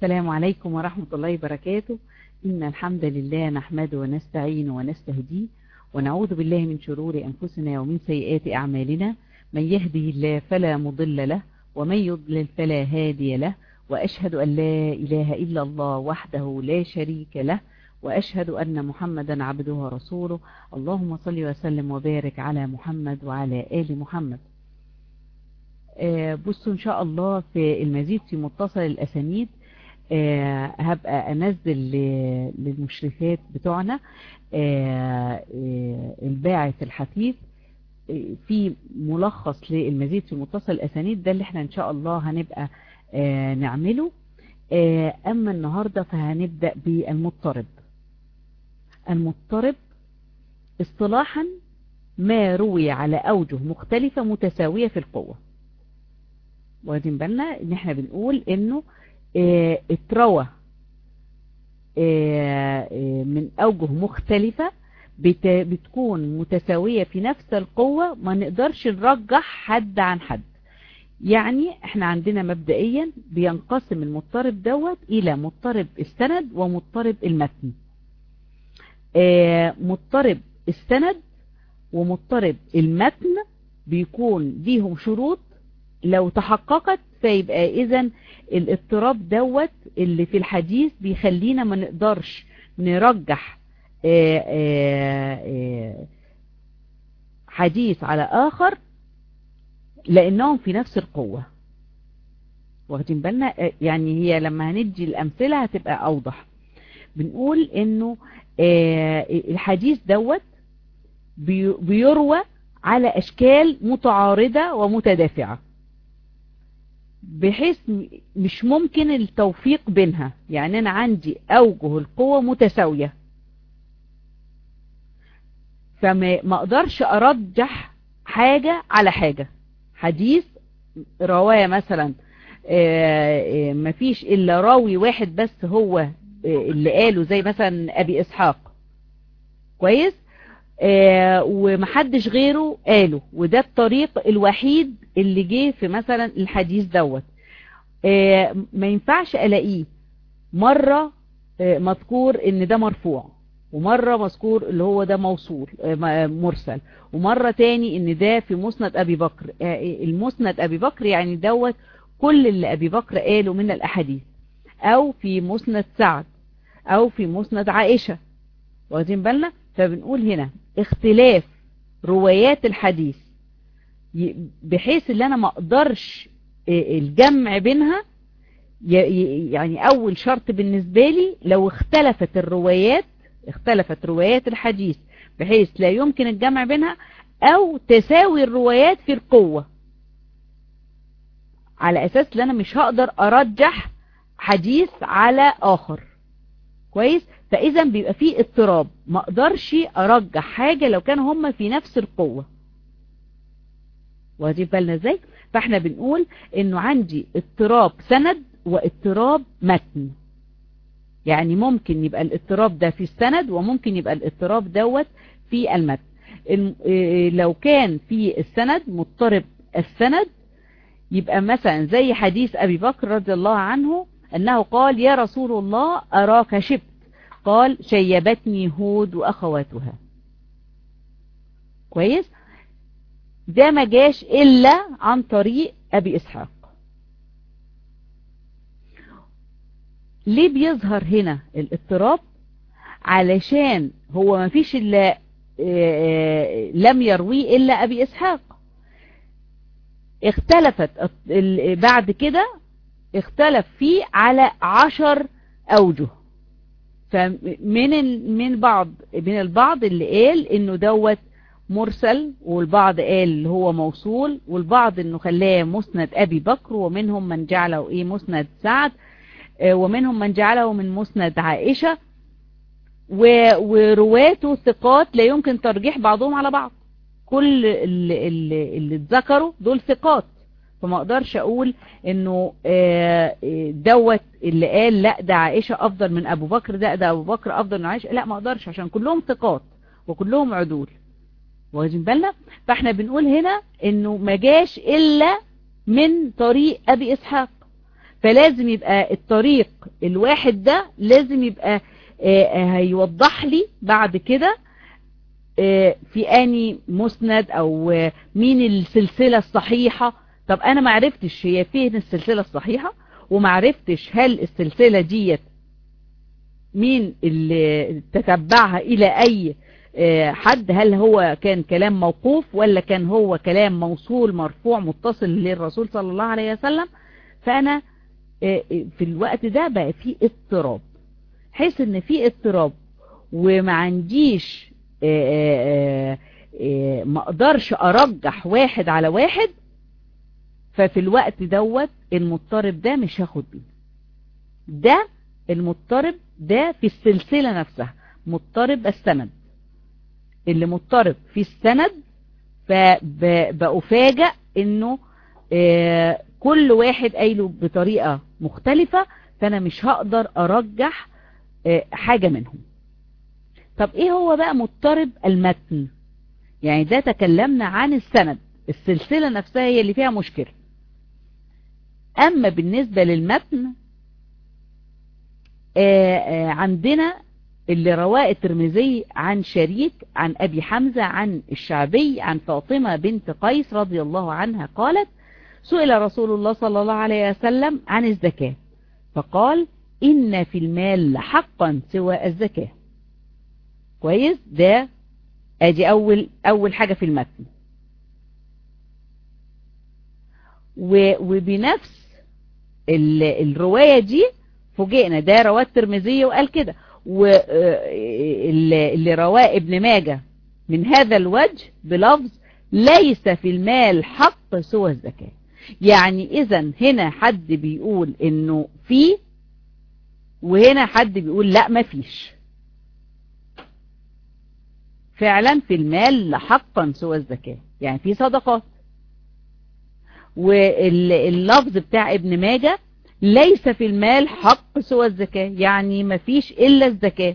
السلام عليكم ورحمة الله وبركاته إن الحمد لله نحمده ونستعين ونستهديه ونعوذ بالله من شرور أنفسنا ومن سيئات أعمالنا من يهده الله فلا مضل له ومن يضلل فلا هادي له وأشهد أن لا إله إلا الله وحده لا شريك له وأشهد أن محمدا عبده ورسوله اللهم صل وسلم وبارك على محمد وعلى آل محمد بصوا إن شاء الله في المزيد في متصل الأسانيد هبقى أنزل للمشرفات بتوعنا الباعث الحثيث في ملخص للمزيد في متصل الأسانيد ده اللي احنا إن شاء الله هنبقى نعمله أما النهاردة فهنبدأ بالمضطرب المضطرب اصطلاحا ما روي على أوجه مختلفة متساوية في القوة واخدين بالنا ان احنا بنقول انه اه اتروى اه اه من اوجه مختلفة بت بتكون متساوية في نفس القوة ما نقدرش نرجح حد عن حد يعني احنا عندنا مبدئيا بينقسم المضطرب دوت الى مضطرب السند ومضطرب المتن مضطرب السند ومضطرب المتن بيكون ليهم شروط لو تحققت فيبقى اذا الاضطراب دوت اللي في الحديث بيخلينا ما نقدرش نرجح آآ آآ حديث على اخر لانهم في نفس القوة واخدين بالنا يعني هي لما هندي الامثلة هتبقى اوضح بنقول انه الحديث دوت بيروى على اشكال متعارضة ومتدافعة بحيث مش ممكن التوفيق بينها يعني انا عندي اوجه القوة متساوية فما اقدرش ارجح حاجة على حاجة حديث رواية مثلا مفيش الا راوي واحد بس هو اللي قاله زي مثلا ابي اسحاق كويس ومحدش غيره قاله وده الطريق الوحيد اللي جه في مثلا الحديث دوت ما ينفعش الاقيه مرة مذكور ان ده مرفوع ومرة مذكور اللي هو ده موصول مرسل ومرة تاني ان ده في مسند ابي بكر المسند ابي بكر يعني دوت كل اللي ابي بكر قاله من الاحاديث او في مسند سعد او في مسند عائشة واخدين بالنا فبنقول هنا اختلاف روايات الحديث بحيث ان انا ما اقدرش الجمع بينها يعني اول شرط بالنسبة لي لو اختلفت الروايات اختلفت روايات الحديث بحيث لا يمكن الجمع بينها او تساوي الروايات في القوة على اساس ان انا مش هقدر ارجح حديث على اخر كويس فاذا بيبقى فيه اضطراب ما اقدرش ارجح حاجة لو كانوا هما في نفس القوة واخدين بالنا ازاي فاحنا بنقول انه عندي اضطراب سند واضطراب متن يعني ممكن يبقى الاضطراب ده في السند وممكن يبقى الاضطراب دوت في المتن لو كان في السند مضطرب السند يبقى مثلا زي حديث ابي بكر رضي الله عنه انه قال يا رسول الله اراك شبت قال شيبتني هود واخواتها كويس ده ما جاش الا عن طريق ابي اسحاق ليه بيظهر هنا الاضطراب علشان هو ما فيش الا لم يرويه الا ابي اسحاق اختلفت بعد كده اختلف فيه على عشر اوجه فمن من بعض من البعض اللي قال انه دوت مرسل والبعض قال اللي هو موصول والبعض انه خلاه مسند ابي بكر ومنهم من جعله ايه مسند سعد ومنهم من جعله من مسند عائشة ورواته ثقات لا يمكن ترجيح بعضهم على بعض كل اللي, اللي, اللي اتذكروا دول ثقات فما اقدرش اقول انه دوت اللي قال لا ده عائشة افضل من ابو بكر ده ده ابو بكر افضل من عائشة لا ما اقدرش عشان كلهم ثقات وكلهم عدول واخدين بالنا فاحنا بنقول هنا انه ما جاش الا من طريق ابي اسحاق فلازم يبقى الطريق الواحد ده لازم يبقى هيوضح لي بعد كده في اني مسند او مين السلسلة الصحيحة طب انا معرفتش هي فين السلسلة الصحيحة ومعرفتش هل السلسلة ديت مين اللي تتبعها الى اي حد هل هو كان كلام موقوف ولا كان هو كلام موصول مرفوع متصل للرسول صلى الله عليه وسلم فانا في الوقت ده بقى في اضطراب حيث ان في اضطراب وما عنديش ما اقدرش ارجح واحد على واحد ففي الوقت دوت المضطرب ده مش هاخد بيه ده المضطرب ده في السلسلة نفسها مضطرب السند اللي مضطرب في السند فبأفاجأ انه كل واحد قايله بطريقة مختلفة فانا مش هقدر ارجح حاجة منهم طب ايه هو بقى مضطرب المتن يعني ده تكلمنا عن السند السلسلة نفسها هي اللي فيها مشكلة اما بالنسبة للمتن آآ آآ عندنا اللي رواه الترمذي عن شريك عن ابي حمزة عن الشعبي عن فاطمة بنت قيس رضي الله عنها قالت سئل رسول الله صلى الله عليه وسلم عن الزكاة فقال إن في المال لحقا سوى الزكاة كويس ده ادي اول اول حاجة في المتن وبنفس الرواية دي فوجئنا ده رواه الترمذي وقال كده واللي رواه ابن ماجه من هذا الوجه بلفظ ليس في المال حق سوى الزكاة يعني اذا هنا حد بيقول انه في وهنا حد بيقول لا مفيش فعلا في المال لحقا سوى الزكاة يعني في صدقات واللفظ بتاع ابن ماجه ليس في المال حق سوى الزكاة يعني مفيش إلا الزكاة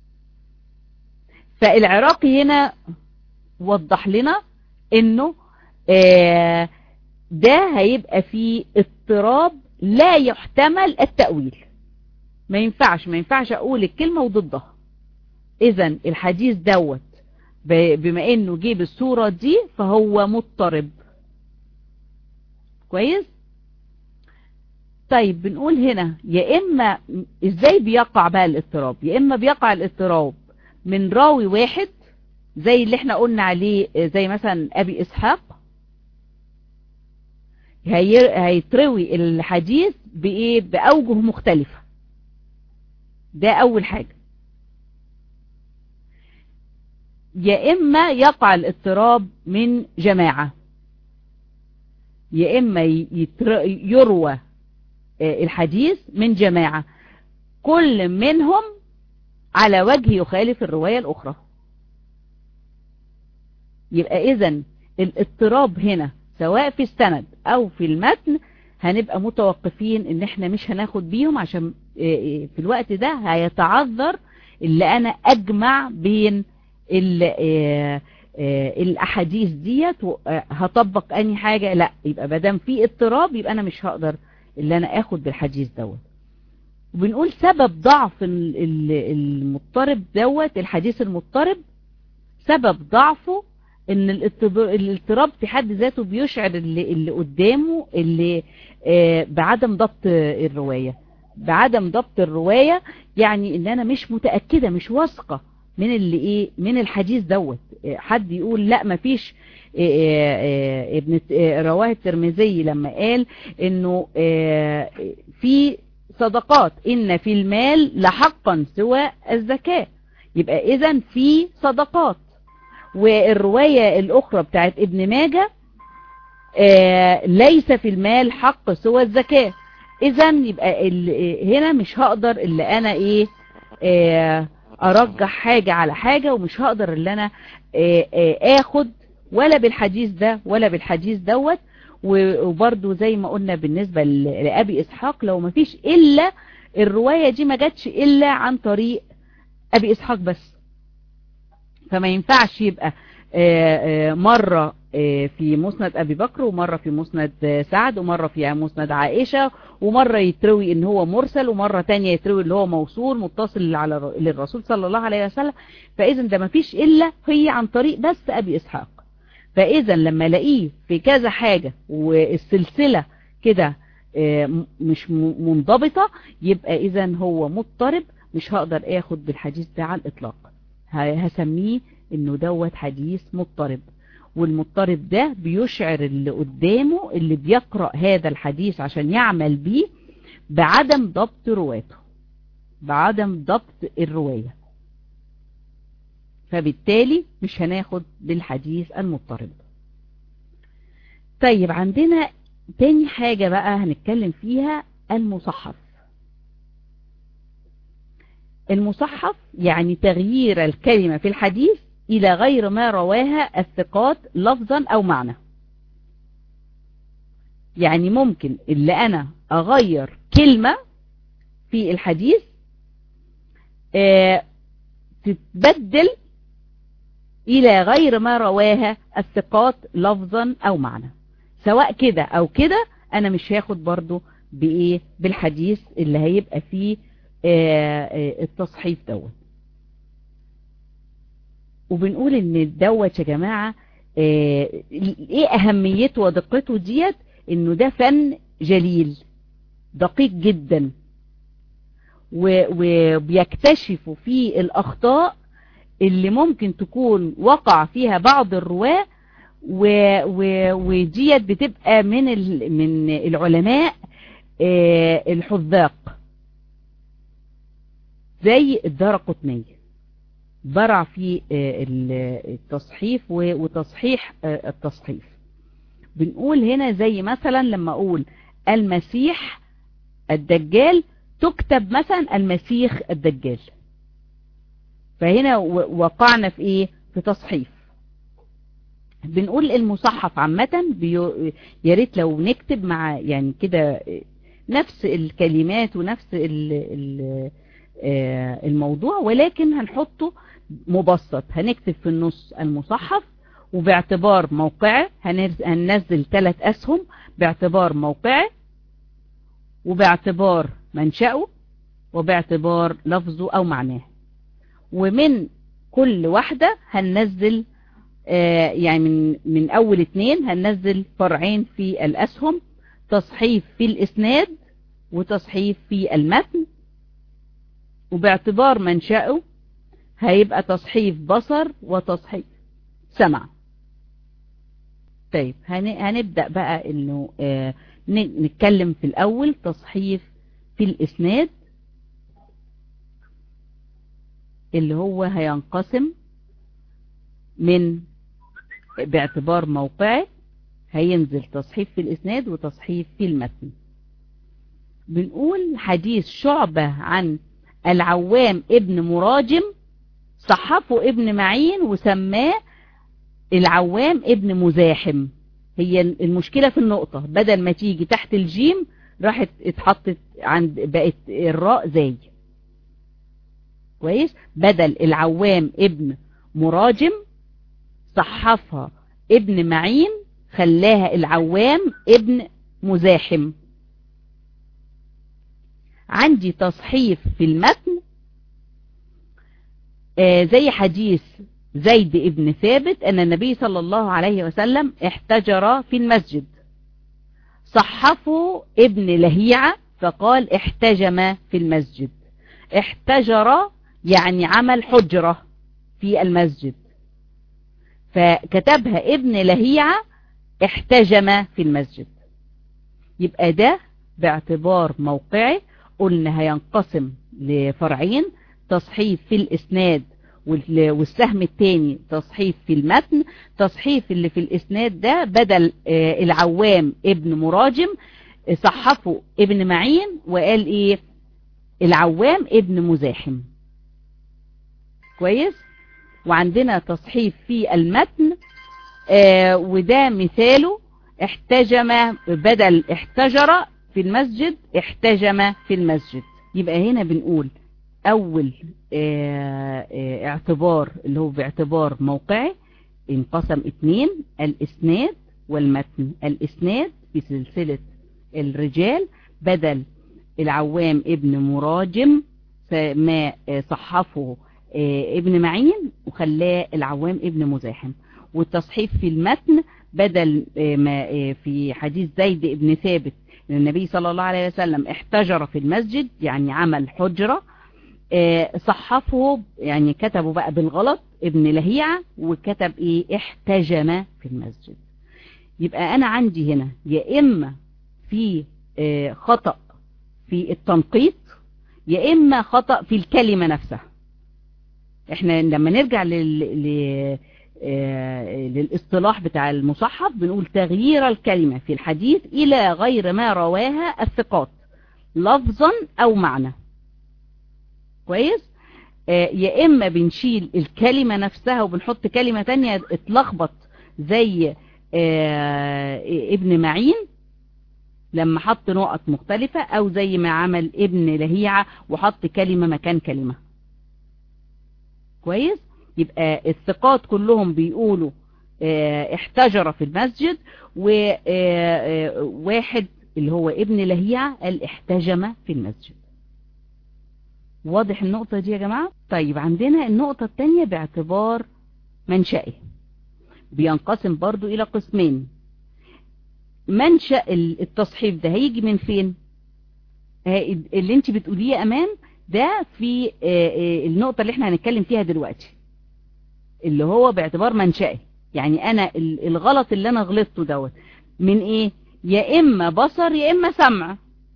فالعراقي هنا وضح لنا انه آه ده هيبقى فيه اضطراب لا يحتمل التأويل ما ينفعش ما ينفعش اقول الكلمة وضدها اذا الحديث دوت بما انه جيب الصورة دي فهو مضطرب كويس طيب بنقول هنا يا اما ازاي بيقع بقى الاضطراب يا اما بيقع الاضطراب من راوي واحد زي اللي احنا قلنا عليه زي مثلا ابي اسحاق هيتروي الحديث بايه باوجه مختلفة ده اول حاجة يا اما يقع الاضطراب من جماعة يا اما يروى الحديث من جماعة كل منهم على وجه يخالف الرواية الاخرى يبقى اذا الاضطراب هنا سواء في السند او في المتن هنبقى متوقفين ان احنا مش هناخد بيهم عشان في الوقت ده هيتعذر اللي انا اجمع بين الاحاديث ديت هطبق اني حاجة لا يبقى مادام في اضطراب يبقى انا مش هقدر اللي انا اخد بالحديث دوت وبنقول سبب ضعف المضطرب دوت الحديث المضطرب سبب ضعفه ان الاضطراب في حد ذاته بيشعر اللي, اللي قدامه اللي آه بعدم ضبط الرواية بعدم ضبط الرواية يعني ان انا مش متأكدة مش واثقة من اللي ايه من الحديث دوت حد يقول لا مفيش ابن رواه الترمذي لما قال انه في صدقات ان في المال لحقا سوى الزكاة يبقى اذا في صدقات والرواية الاخرى بتاعت ابن ماجة ليس في المال حق سوى الزكاة اذا يبقى هنا مش هقدر اللي انا ايه ارجح حاجة على حاجة ومش هقدر اللي انا اخد ولا بالحديث ده ولا بالحديث دوت وبرضو زي ما قلنا بالنسبة لأبي إسحاق لو ما فيش إلا الرواية دي ما جاتش إلا عن طريق أبي إسحاق بس فما ينفعش يبقى مرة في مسند أبي بكر ومرة في مسند سعد ومرة في مسند عائشة ومرة يتروي ان هو مرسل ومرة تانية يتروي اللي هو موصول متصل على للرسول صلى الله عليه وسلم فإذا ده ما فيش إلا هي عن طريق بس أبي إسحاق فإذا لما الاقيه في كذا حاجة والسلسلة كده مش منضبطة يبقى إذا هو مضطرب مش هقدر اخد بالحديث ده على الإطلاق هسميه انه دوت حديث مضطرب والمضطرب ده بيشعر اللي قدامه اللي بيقرأ هذا الحديث عشان يعمل بيه بعدم ضبط رواته بعدم ضبط الرواية فبالتالي مش هناخد بالحديث المضطرب طيب عندنا تاني حاجة بقى هنتكلم فيها المصحف المصحف يعني تغيير الكلمة في الحديث إلى غير ما رواها الثقات لفظا أو معنى يعني ممكن اللي أنا أغير كلمة في الحديث اه تتبدل إلى غير ما رواها الثقات لفظا أو معنى سواء كده أو كده أنا مش هاخد برضو بإيه بالحديث اللي هيبقى فيه اه اه التصحيف دوت وبنقول ان دوت يا جماعة ايه اهميته ودقته ديت انه ده فن جليل دقيق جدا وبيكتشفوا فيه الاخطاء اللي ممكن تكون وقع فيها بعض الرواة وديت بتبقى من من العلماء الحذاق زي الدار قطنيه برع في التصحيف وتصحيح التصحيف بنقول هنا زي مثلا لما اقول المسيح الدجال تكتب مثلا المسيح الدجال فهنا وقعنا في ايه في تصحيف بنقول المصحف عامة يا ريت لو نكتب مع يعني كده نفس الكلمات ونفس الموضوع ولكن هنحطه مبسط هنكتب في النص المصحف وباعتبار موقعه هننزل ثلاث أسهم باعتبار موقعه وباعتبار منشأه وباعتبار لفظه أو معناه ومن كل واحدة هننزل آه يعني من, من أول اتنين هننزل فرعين في الأسهم تصحيف في الإسناد وتصحيف في المتن وباعتبار منشأه هيبقى تصحيف بصر وتصحيف سمع طيب هنبدأ بقى انه آه نتكلم في الاول تصحيف في الاسناد اللي هو هينقسم من باعتبار موقعه هينزل تصحيف في الاسناد وتصحيف في المتن بنقول حديث شعبة عن العوام ابن مراجم صحفه ابن معين وسماه العوام ابن مزاحم هي المشكلة في النقطة بدل ما تيجي تحت الجيم راحت اتحطت عند بقت الراء زي كويس بدل العوام ابن مراجم صحفها ابن معين خلاها العوام ابن مزاحم عندي تصحيف في المتن آه زي حديث زيد ابن ثابت أن النبي صلى الله عليه وسلم احتجر في المسجد صحفوا ابن لهيعة فقال احتجم في المسجد احتجر يعني عمل حجرة في المسجد فكتبها ابن لهيعة احتجم في المسجد يبقى ده باعتبار موقعه قلنا هينقسم لفرعين تصحيف في الاسناد والسهم الثاني تصحيف في المتن تصحيف اللي في الاسناد ده بدل العوام ابن مراجم صحفه ابن معين وقال ايه العوام ابن مزاحم كويس وعندنا تصحيف في المتن آه وده مثاله احتجم بدل احتجر في المسجد احتجم في المسجد يبقى هنا بنقول اول اه اه اعتبار اللي هو باعتبار موقعي انقسم اتنين الاسناد والمتن الاسناد في سلسلة الرجال بدل العوام ابن مراجم ما صحفه ابن معين وخلاه العوام ابن مزاحم والتصحيف في المتن بدل ما في حديث زيد ابن ثابت النبي صلى الله عليه وسلم احتجر في المسجد يعني عمل حجرة صحفه يعني كتبه بقى بالغلط ابن لهيعة وكتب ايه احتجم في المسجد يبقى انا عندي هنا يا اما في خطأ في التنقيط يا اما خطأ في الكلمة نفسها احنا لما نرجع لل... ل... للاصطلاح بتاع المصحف بنقول تغيير الكلمة في الحديث الى غير ما رواها الثقات لفظا او معنى كويس يا اما بنشيل الكلمة نفسها وبنحط كلمة تانية اتلخبط زي ابن معين لما حط نقط مختلفة او زي ما عمل ابن لهيعة وحط كلمة مكان كلمة كويس يبقى الثقات كلهم بيقولوا احتجر في المسجد وواحد اللي هو ابن لهيعة قال احتجم في المسجد واضح النقطة دي يا جماعة طيب عندنا النقطة التانية باعتبار منشئه بينقسم برضو الى قسمين منشأ التصحيف ده هيجي من فين اللي انت بتقوليه امان ده في النقطة اللي احنا هنتكلم فيها دلوقتي اللي هو باعتبار منشئه يعني انا الغلط اللي انا غلطته دوت من ايه يا اما بصر يا اما سمع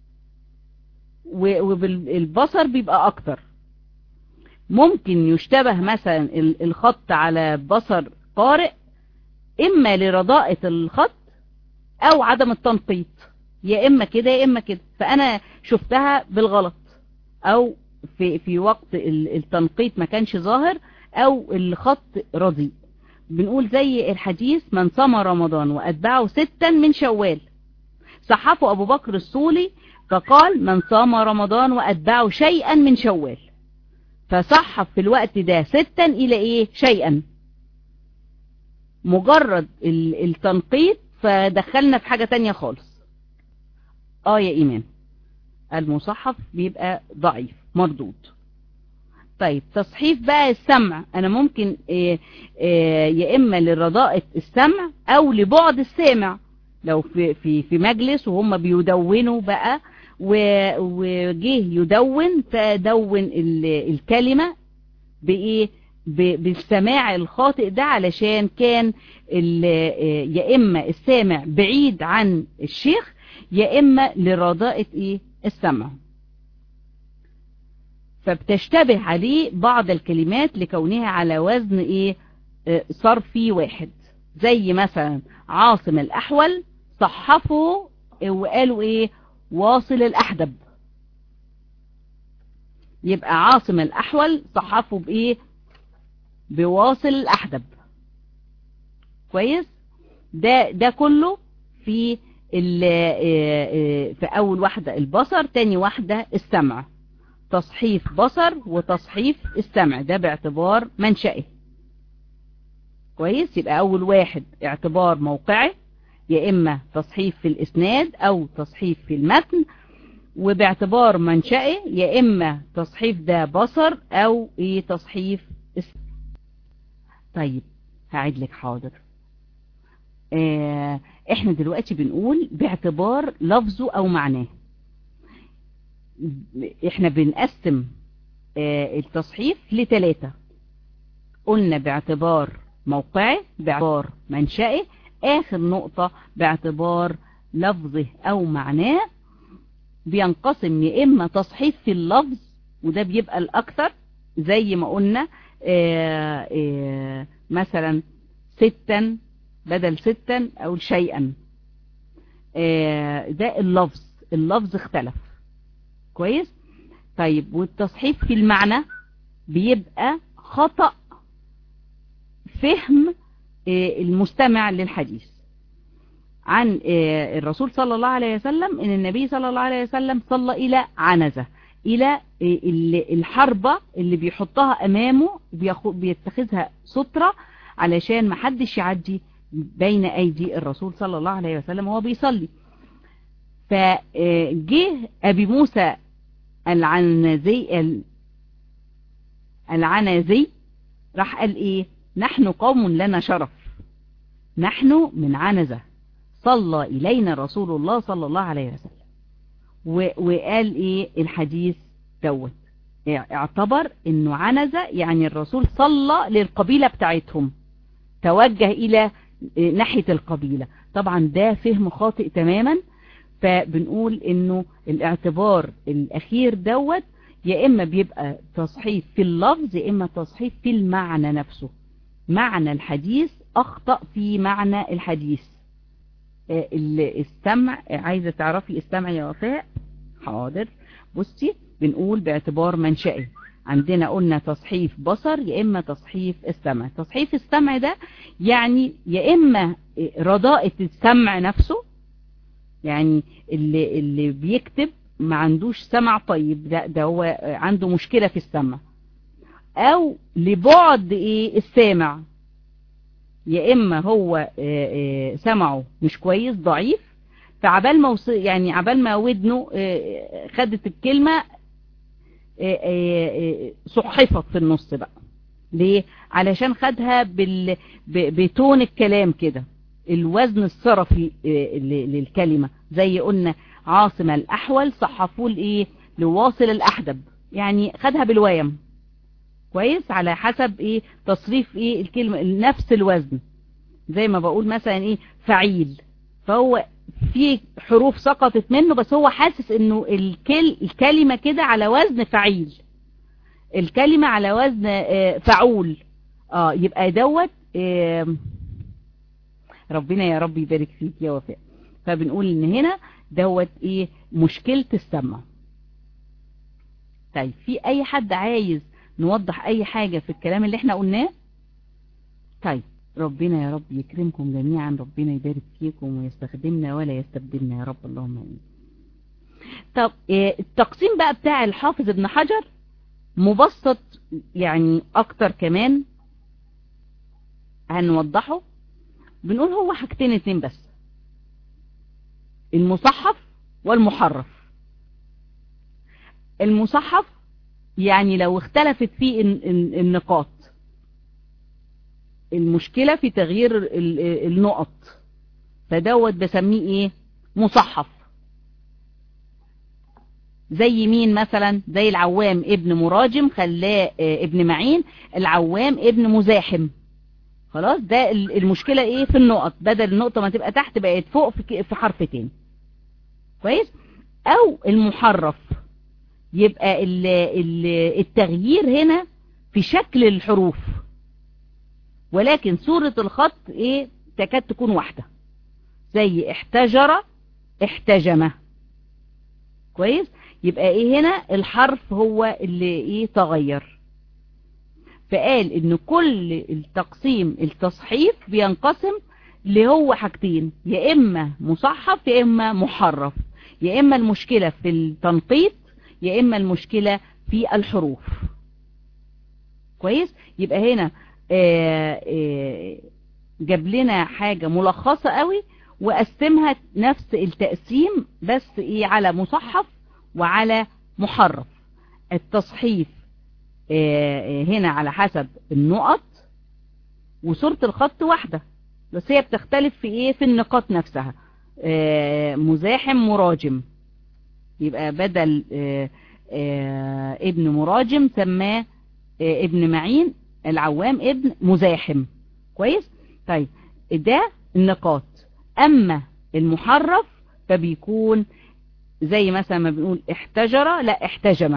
والبصر بيبقى اكتر ممكن يشتبه مثلا الخط على بصر قارئ اما لرضاءة الخط او عدم التنقيط يا اما كده يا اما كده فانا شفتها بالغلط او في في وقت التنقيط ما كانش ظاهر او الخط رديء بنقول زي الحديث من صام رمضان واتبعه ستا من شوال صحفه ابو بكر الصولي فقال من صام رمضان واتبعه شيئا من شوال فصحف في الوقت ده ستا الى ايه شيئا مجرد التنقيط فدخلنا في حاجة تانية خالص اه يا ايمان المصحف بيبقى ضعيف مردود طيب تصحيف بقى السمع انا ممكن إيه إيه يا اما لرضاءة السمع او لبعد السامع لو في في في مجلس وهم بيدونوا بقى وجه يدون فدون الكلمة بايه بالسماع الخاطئ ده علشان كان يا اما السامع بعيد عن الشيخ يا اما لرضاءة ايه السمع فبتشتبه عليه بعض الكلمات لكونها على وزن ايه صرفي واحد زي مثلا عاصم الاحول صحفوا وقالوا ايه واصل الاحدب يبقى عاصم الاحول صحفوا بايه بواصل الاحدب كويس ده ده كله في في اول واحدة البصر تاني واحدة السمع تصحيف بصر وتصحيف السمع ده باعتبار منشئه كويس يبقى اول واحد اعتبار موقعه يا اما تصحيف في الاسناد او تصحيف في المتن وباعتبار منشئه يا اما تصحيف ده بصر او ايه تصحيف طيب هعيد لك حاضر اه احنا دلوقتي بنقول باعتبار لفظه او معناه احنا بنقسم اه التصحيف لثلاثة قلنا باعتبار موقعه باعتبار منشئه اخر نقطة باعتبار لفظه او معناه بينقسم يا اما تصحيف في اللفظ وده بيبقى الاكثر زي ما قلنا اه اه مثلا ستا بدل ستا او شيئا اه ده اللفظ اللفظ اختلف كويس طيب والتصحيف في المعنى بيبقى خطأ فهم المستمع للحديث عن الرسول صلى الله عليه وسلم ان النبي صلى الله عليه وسلم صلى الى عنزة الى الحربة اللي بيحطها امامه بيتخذها سترة علشان محدش يعدي بين ايدي الرسول صلى الله عليه وسلم وهو بيصلي فجه ابي موسى العنزي العنزي راح قال ايه نحن قوم لنا شرف نحن من عنزة صلى إلينا رسول الله صلى الله عليه وسلم وقال ايه الحديث دوت اعتبر انه عنزة يعني الرسول صلى للقبيلة بتاعتهم توجه الى ناحية القبيلة طبعا ده فهم خاطئ تماما فبنقول انه الاعتبار الاخير دوت يا اما بيبقى تصحيف في اللفظ يا اما تصحيف في المعنى نفسه معنى الحديث اخطأ في معنى الحديث السمع عايزة تعرفي السمع يا وفاء حاضر بصي بنقول باعتبار منشئي عندنا قلنا تصحيف بصر يا اما تصحيف السمع تصحيف السمع ده يعني يا اما رضاءة السمع نفسه يعني اللي, اللي بيكتب ما عندوش سمع طيب ده, ده هو عنده مشكلة في السمع او لبعد ايه السامع يا اما هو سمعه مش كويس ضعيف فعبال ما يعني عبال ما ودنه خدت الكلمة صحفت في النص بقى ليه علشان خدها بال... بتون الكلام كده الوزن الصرفي للكلمة زي قلنا عاصم الأحول صحفوه لإيه لواصل الأحدب يعني خدها بالويم كويس على حسب إيه تصريف إيه الكلمة نفس الوزن زي ما بقول مثلا إيه فعيل فهو في حروف سقطت منه بس هو حاسس انه الكل الكلمة كده على وزن فعيل الكلمة على وزن فعول اه يبقى دوت آه ربنا يا رب يبارك فيك يا وفاء فبنقول ان هنا دوت ايه مشكلة السمع طيب في اي حد عايز نوضح اي حاجة في الكلام اللي احنا قلناه طيب ربنا يا رب يكرمكم جميعا ربنا يبارك فيكم ويستخدمنا ولا يستبدلنا يا رب اللهم امين طب التقسيم بقى بتاع الحافظ ابن حجر مبسط يعني اكتر كمان هنوضحه بنقول هو حاجتين اتنين بس المصحف والمحرف المصحف يعني لو اختلفت فيه النقاط المشكلة في تغيير النقط فدوت بسميه ايه مصحف زي مين مثلا زي العوام ابن مراجم خلاه ابن معين العوام ابن مزاحم خلاص ده المشكلة ايه في النقط بدل النقطة ما تبقى تحت بقت فوق في حرف تاني كويس او المحرف يبقى التغيير هنا في شكل الحروف ولكن صورة الخط ايه تكاد تكون واحدة زي احتجر احتجم كويس يبقى ايه هنا الحرف هو اللي ايه تغير فقال ان كل التقسيم التصحيف بينقسم اللي هو حاجتين يا اما مصحف يا اما محرف يا اما المشكلة في التنقيط يا اما المشكلة في الحروف كويس يبقى هنا آآ آآ جاب لنا حاجة ملخصة قوي وقسمها نفس التقسيم بس ايه على مصحف وعلى محرف التصحيف هنا على حسب النقط وصورة الخط واحدة بس هي بتختلف في ايه في النقاط نفسها مزاحم مراجم يبقى بدل ابن مراجم سماه ابن معين العوام ابن مزاحم كويس طيب ده النقاط اما المحرف فبيكون زي مثلا ما بنقول احتجر لا احتجم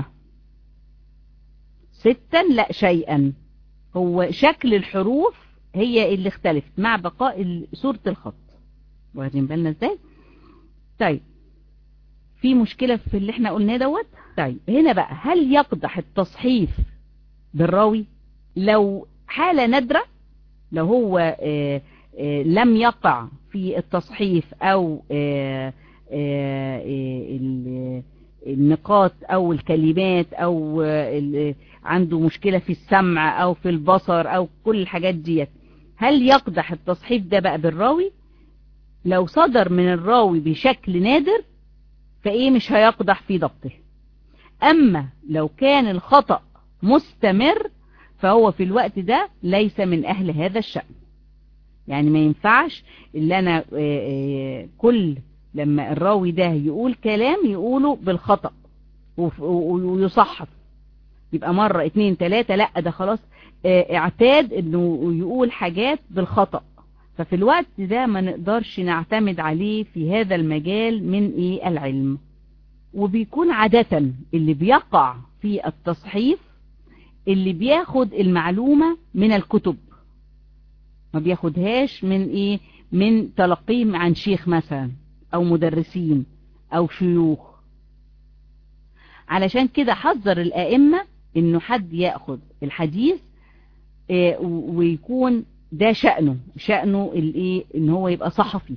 ستا لا شيئا هو شكل الحروف هي اللي اختلفت مع بقاء صورة الخط واخدين بالنا ازاي طيب في مشكلة في اللي احنا قلناه دوت طيب هنا بقى هل يقدح التصحيف بالراوي لو حالة نادرة لو هو آآ آآ لم يقع في التصحيف او آآ النقاط او الكلمات او عنده مشكلة في السمع او في البصر او كل الحاجات ديت هل يقدح التصحيف ده بقى بالراوي لو صدر من الراوي بشكل نادر فايه مش هيقدح في ضبطه اما لو كان الخطأ مستمر فهو في الوقت ده ليس من اهل هذا الشأن يعني ما ينفعش اللي انا كل لما الراوي ده يقول كلام يقوله بالخطأ ويصحف يبقى مرة اتنين تلاتة لا ده خلاص اعتاد انه يقول حاجات بالخطأ ففي الوقت ده ما نقدرش نعتمد عليه في هذا المجال من ايه العلم وبيكون عادة اللي بيقع في التصحيف اللي بياخد المعلومة من الكتب ما بياخدهاش من ايه من تلقيه عن شيخ مثلا او مدرسين او شيوخ علشان كده حذر الائمة انه حد ياخد الحديث إيه ويكون ده شأنه شأنه الايه ان هو يبقى صحفي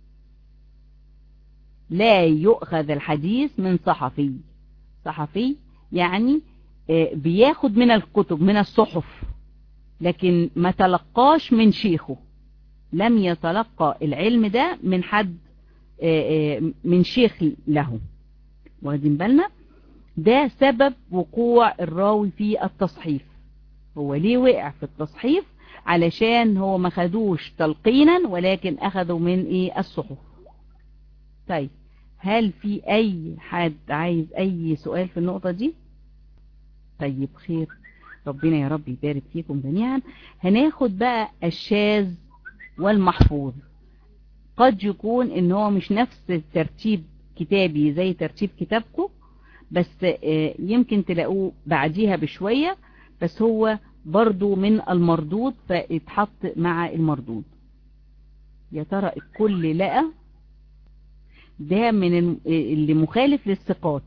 لا يؤخذ الحديث من صحفي صحفي يعني إيه بياخد من الكتب من الصحف لكن ما تلقاش من شيخه لم يتلقى العلم ده من حد إيه من شيخ له واخدين بالنا ده سبب وقوع الراوي في التصحيف هو ليه وقع في التصحيف علشان هو ما خدوش تلقينا ولكن اخذوا من ايه الصحف طيب هل في اي حد عايز اي سؤال في النقطة دي طيب خير ربنا يا رب يبارك فيكم جميعا هناخد بقى الشاذ والمحفوظ قد يكون ان هو مش نفس ترتيب كتابي زي ترتيب كتابكم بس يمكن تلاقوه بعديها بشوية بس هو برضو من المردود فاتحط مع المردود يا ترى الكل لقى ده من اللي مخالف للثقات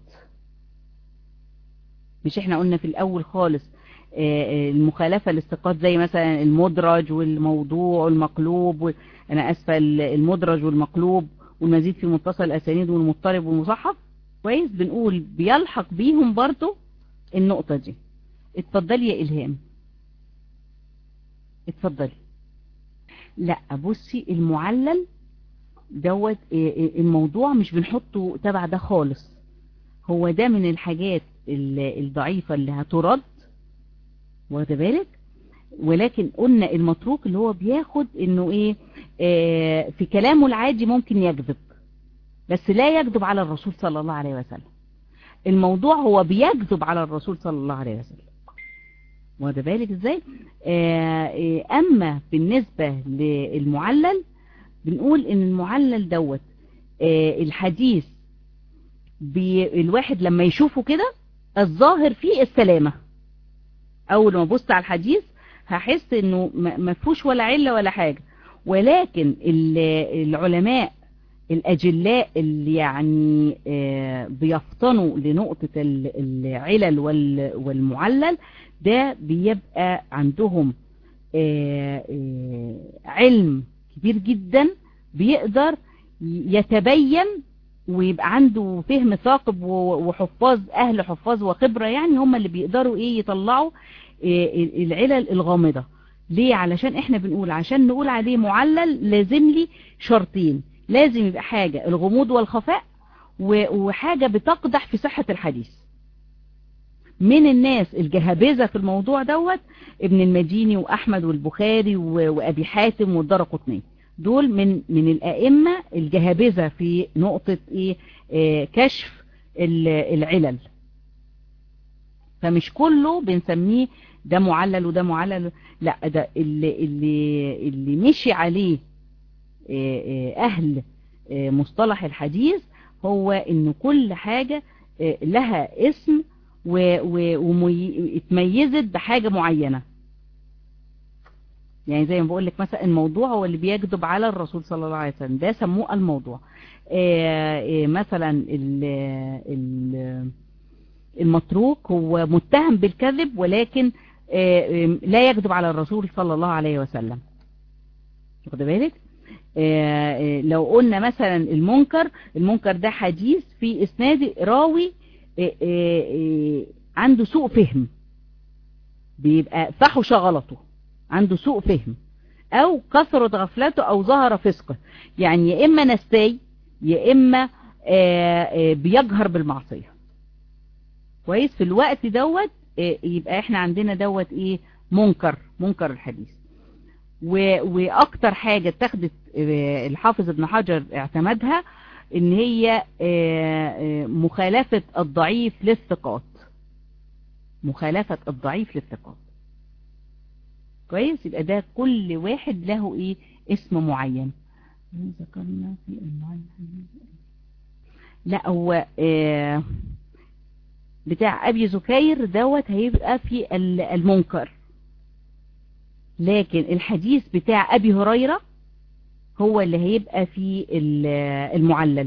مش احنا قلنا في الاول خالص المخالفة للثقات زي مثلا المدرج والموضوع والمقلوب و... انا اسفة المدرج والمقلوب والمزيد في متصل الاسانيد والمضطرب والمصحف كويس بنقول بيلحق بيهم برضو النقطة دي اتفضلي يا إلهام اتفضلي لا بصي المعلل دوت الموضوع مش بنحطه تبع ده خالص هو ده من الحاجات الضعيفة اللي هترد واخد بالك ولكن قلنا المتروك اللي هو بياخد انه ايه اه في كلامه العادي ممكن يكذب بس لا يكذب على الرسول صلى الله عليه وسلم الموضوع هو بيكذب على الرسول صلى الله عليه وسلم واخد بالك ازاي آه اما بالنسبة للمعلل بنقول ان المعلل دوت آه الحديث الواحد لما يشوفه كده الظاهر فيه السلامة اول ما بص على الحديث هحس انه ما فيهوش ولا علة ولا حاجة ولكن العلماء الأجلاء اللي يعني بيفطنوا لنقطة العلل والمعلل ده بيبقى عندهم علم كبير جدا بيقدر يتبين ويبقى عنده فهم ثاقب وحفاظ أهل حفاظ وخبرة يعني هم اللي بيقدروا ايه يطلعوا العلل الغامضة ليه علشان احنا بنقول عشان نقول عليه معلل لازم لي شرطين لازم يبقى حاجة الغموض والخفاء وحاجة بتقدح في صحة الحديث من الناس الجهابذة في الموضوع دوت ابن المديني وأحمد والبخاري وأبي حاتم والدرقطني دول من من الأئمة الجهابذة في نقطة إيه آه كشف العلل فمش كله بنسميه ده معلل وده معلل لا ده اللي, اللي, اللي مشي عليه أهل مصطلح الحديث هو ان كل حاجة لها اسم واتميزت بحاجة معينة يعني زي ما بقول لك مثلا الموضوع هو اللي بيكذب على الرسول صلى الله عليه وسلم ده سموه الموضوع مثلا المتروك هو متهم بالكذب ولكن لا يكذب على الرسول صلى الله عليه وسلم واخد بالك لو قلنا مثلا المنكر المنكر ده حديث في اسناد راوي عنده سوء فهم بيبقى فحش غلطه عنده سوء فهم او كثرت غفلته او ظهر فسقه يعني يا اما نساي يا اما آه، آه، بيجهر بالمعصية كويس في الوقت دوت آه، يبقى احنا عندنا دوت ايه منكر منكر الحديث واكتر حاجة اتخذت الحافظ ابن حجر اعتمدها ان هي مخالفة الضعيف للثقات مخالفة الضعيف للثقات كويس يبقى ده كل واحد له ايه اسم معين ذكرنا في المعين لا هو آه بتاع ابي زكير دوت هيبقى في المنكر لكن الحديث بتاع ابي هريرة هو اللي هيبقى في المعلل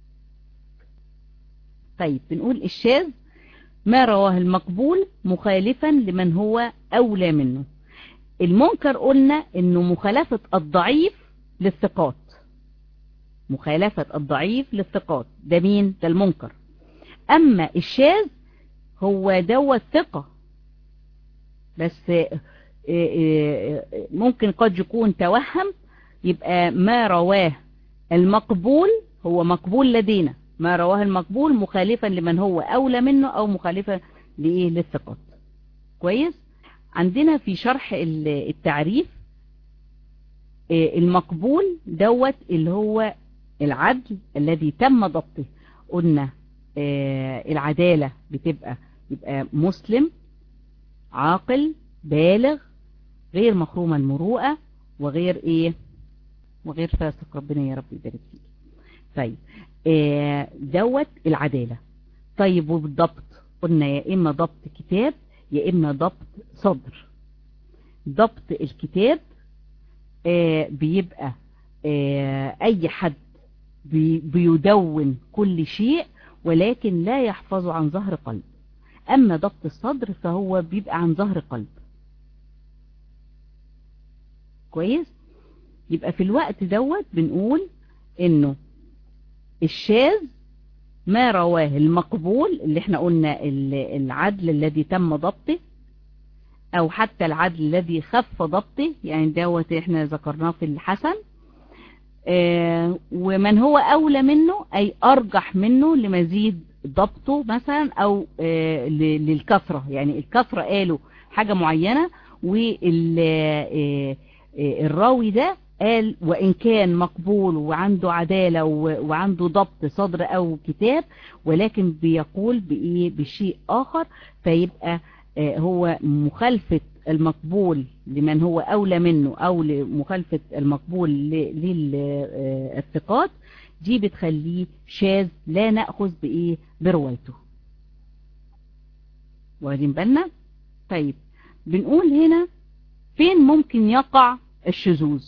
طيب بنقول الشاذ ما رواه المقبول مخالفا لمن هو أولى منه المنكر قلنا انه مخالفة الضعيف للثقات مخالفة الضعيف للثقات ده مين ده المنكر اما الشاذ هو دوت ثقة بس آه، آه، ممكن قد يكون توهم يبقى ما رواه المقبول هو مقبول لدينا ما رواه المقبول مخالفا لمن هو أولى منه أو مخالفا لإيه للثقات كويس عندنا في شرح التعريف آه، المقبول دوت اللي هو العدل الذي تم ضبطه قلنا آه، العدالة بتبقى يبقى مسلم عاقل بالغ غير مخروم المروءة وغير ايه وغير فاسق ربنا يا رب يبارك فيك طيب آه، دوت العدالة طيب وبالضبط قلنا يا إما ضبط كتاب يا إما ضبط صدر ضبط الكتاب آه، بيبقى آه، أي حد بيدون كل شيء ولكن لا يحفظه عن ظهر قلب أما ضبط الصدر فهو بيبقى عن ظهر قلب كويس يبقى في الوقت دوت بنقول انه الشاذ ما رواه المقبول اللي احنا قلنا العدل الذي تم ضبطه او حتى العدل الذي خف ضبطه يعني دوت احنا ذكرناه في الحسن اه ومن هو اولى منه اي ارجح منه لمزيد ضبطه مثلا او اه للكثرة يعني الكثرة قالوا حاجة معينة والراوي اه ده قال وإن كان مقبول وعنده عدالة وعنده ضبط صدر أو كتاب ولكن بيقول بإيه بشيء آخر فيبقى آه، هو مخالفة المقبول لمن هو أولى منه أو مخالفة المقبول للثقات دي بتخليه شاذ لا نأخذ بإيه بروايته واخدين بالنا طيب بنقول هنا فين ممكن يقع الشذوذ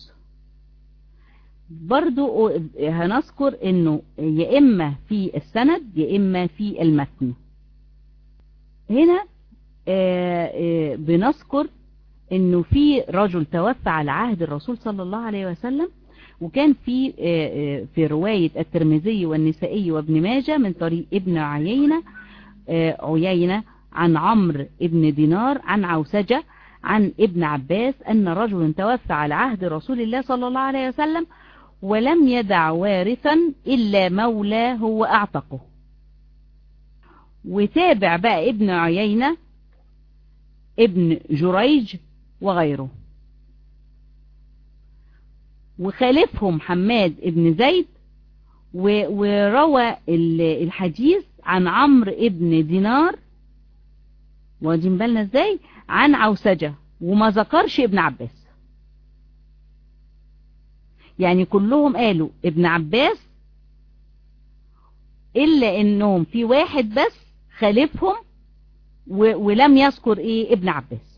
برضو هنذكر انه يا اما في السند يا اما في المتن هنا آه، آه، بنذكر انه في رجل توفى على عهد الرسول صلى الله عليه وسلم وكان في آه، في رواية الترمذي والنسائي وابن ماجه من طريق ابن عيينة عيينة عن عمرو ابن دينار عن عوسجة عن ابن عباس أن رجل توفى على عهد رسول الله صلى الله عليه وسلم ولم يدع وارثا إلا مولى هو أعتقه وتابع بقى ابن عيينة ابن جريج وغيره وخالفهم حماد ابن زيد وروى الحديث عن عمرو ابن دينار واخدين بالنا ازاي عن عوسجة وما ذكرش ابن عباس يعني كلهم قالوا ابن عباس إلا إنهم في واحد بس خالفهم ولم يذكر إيه ابن عباس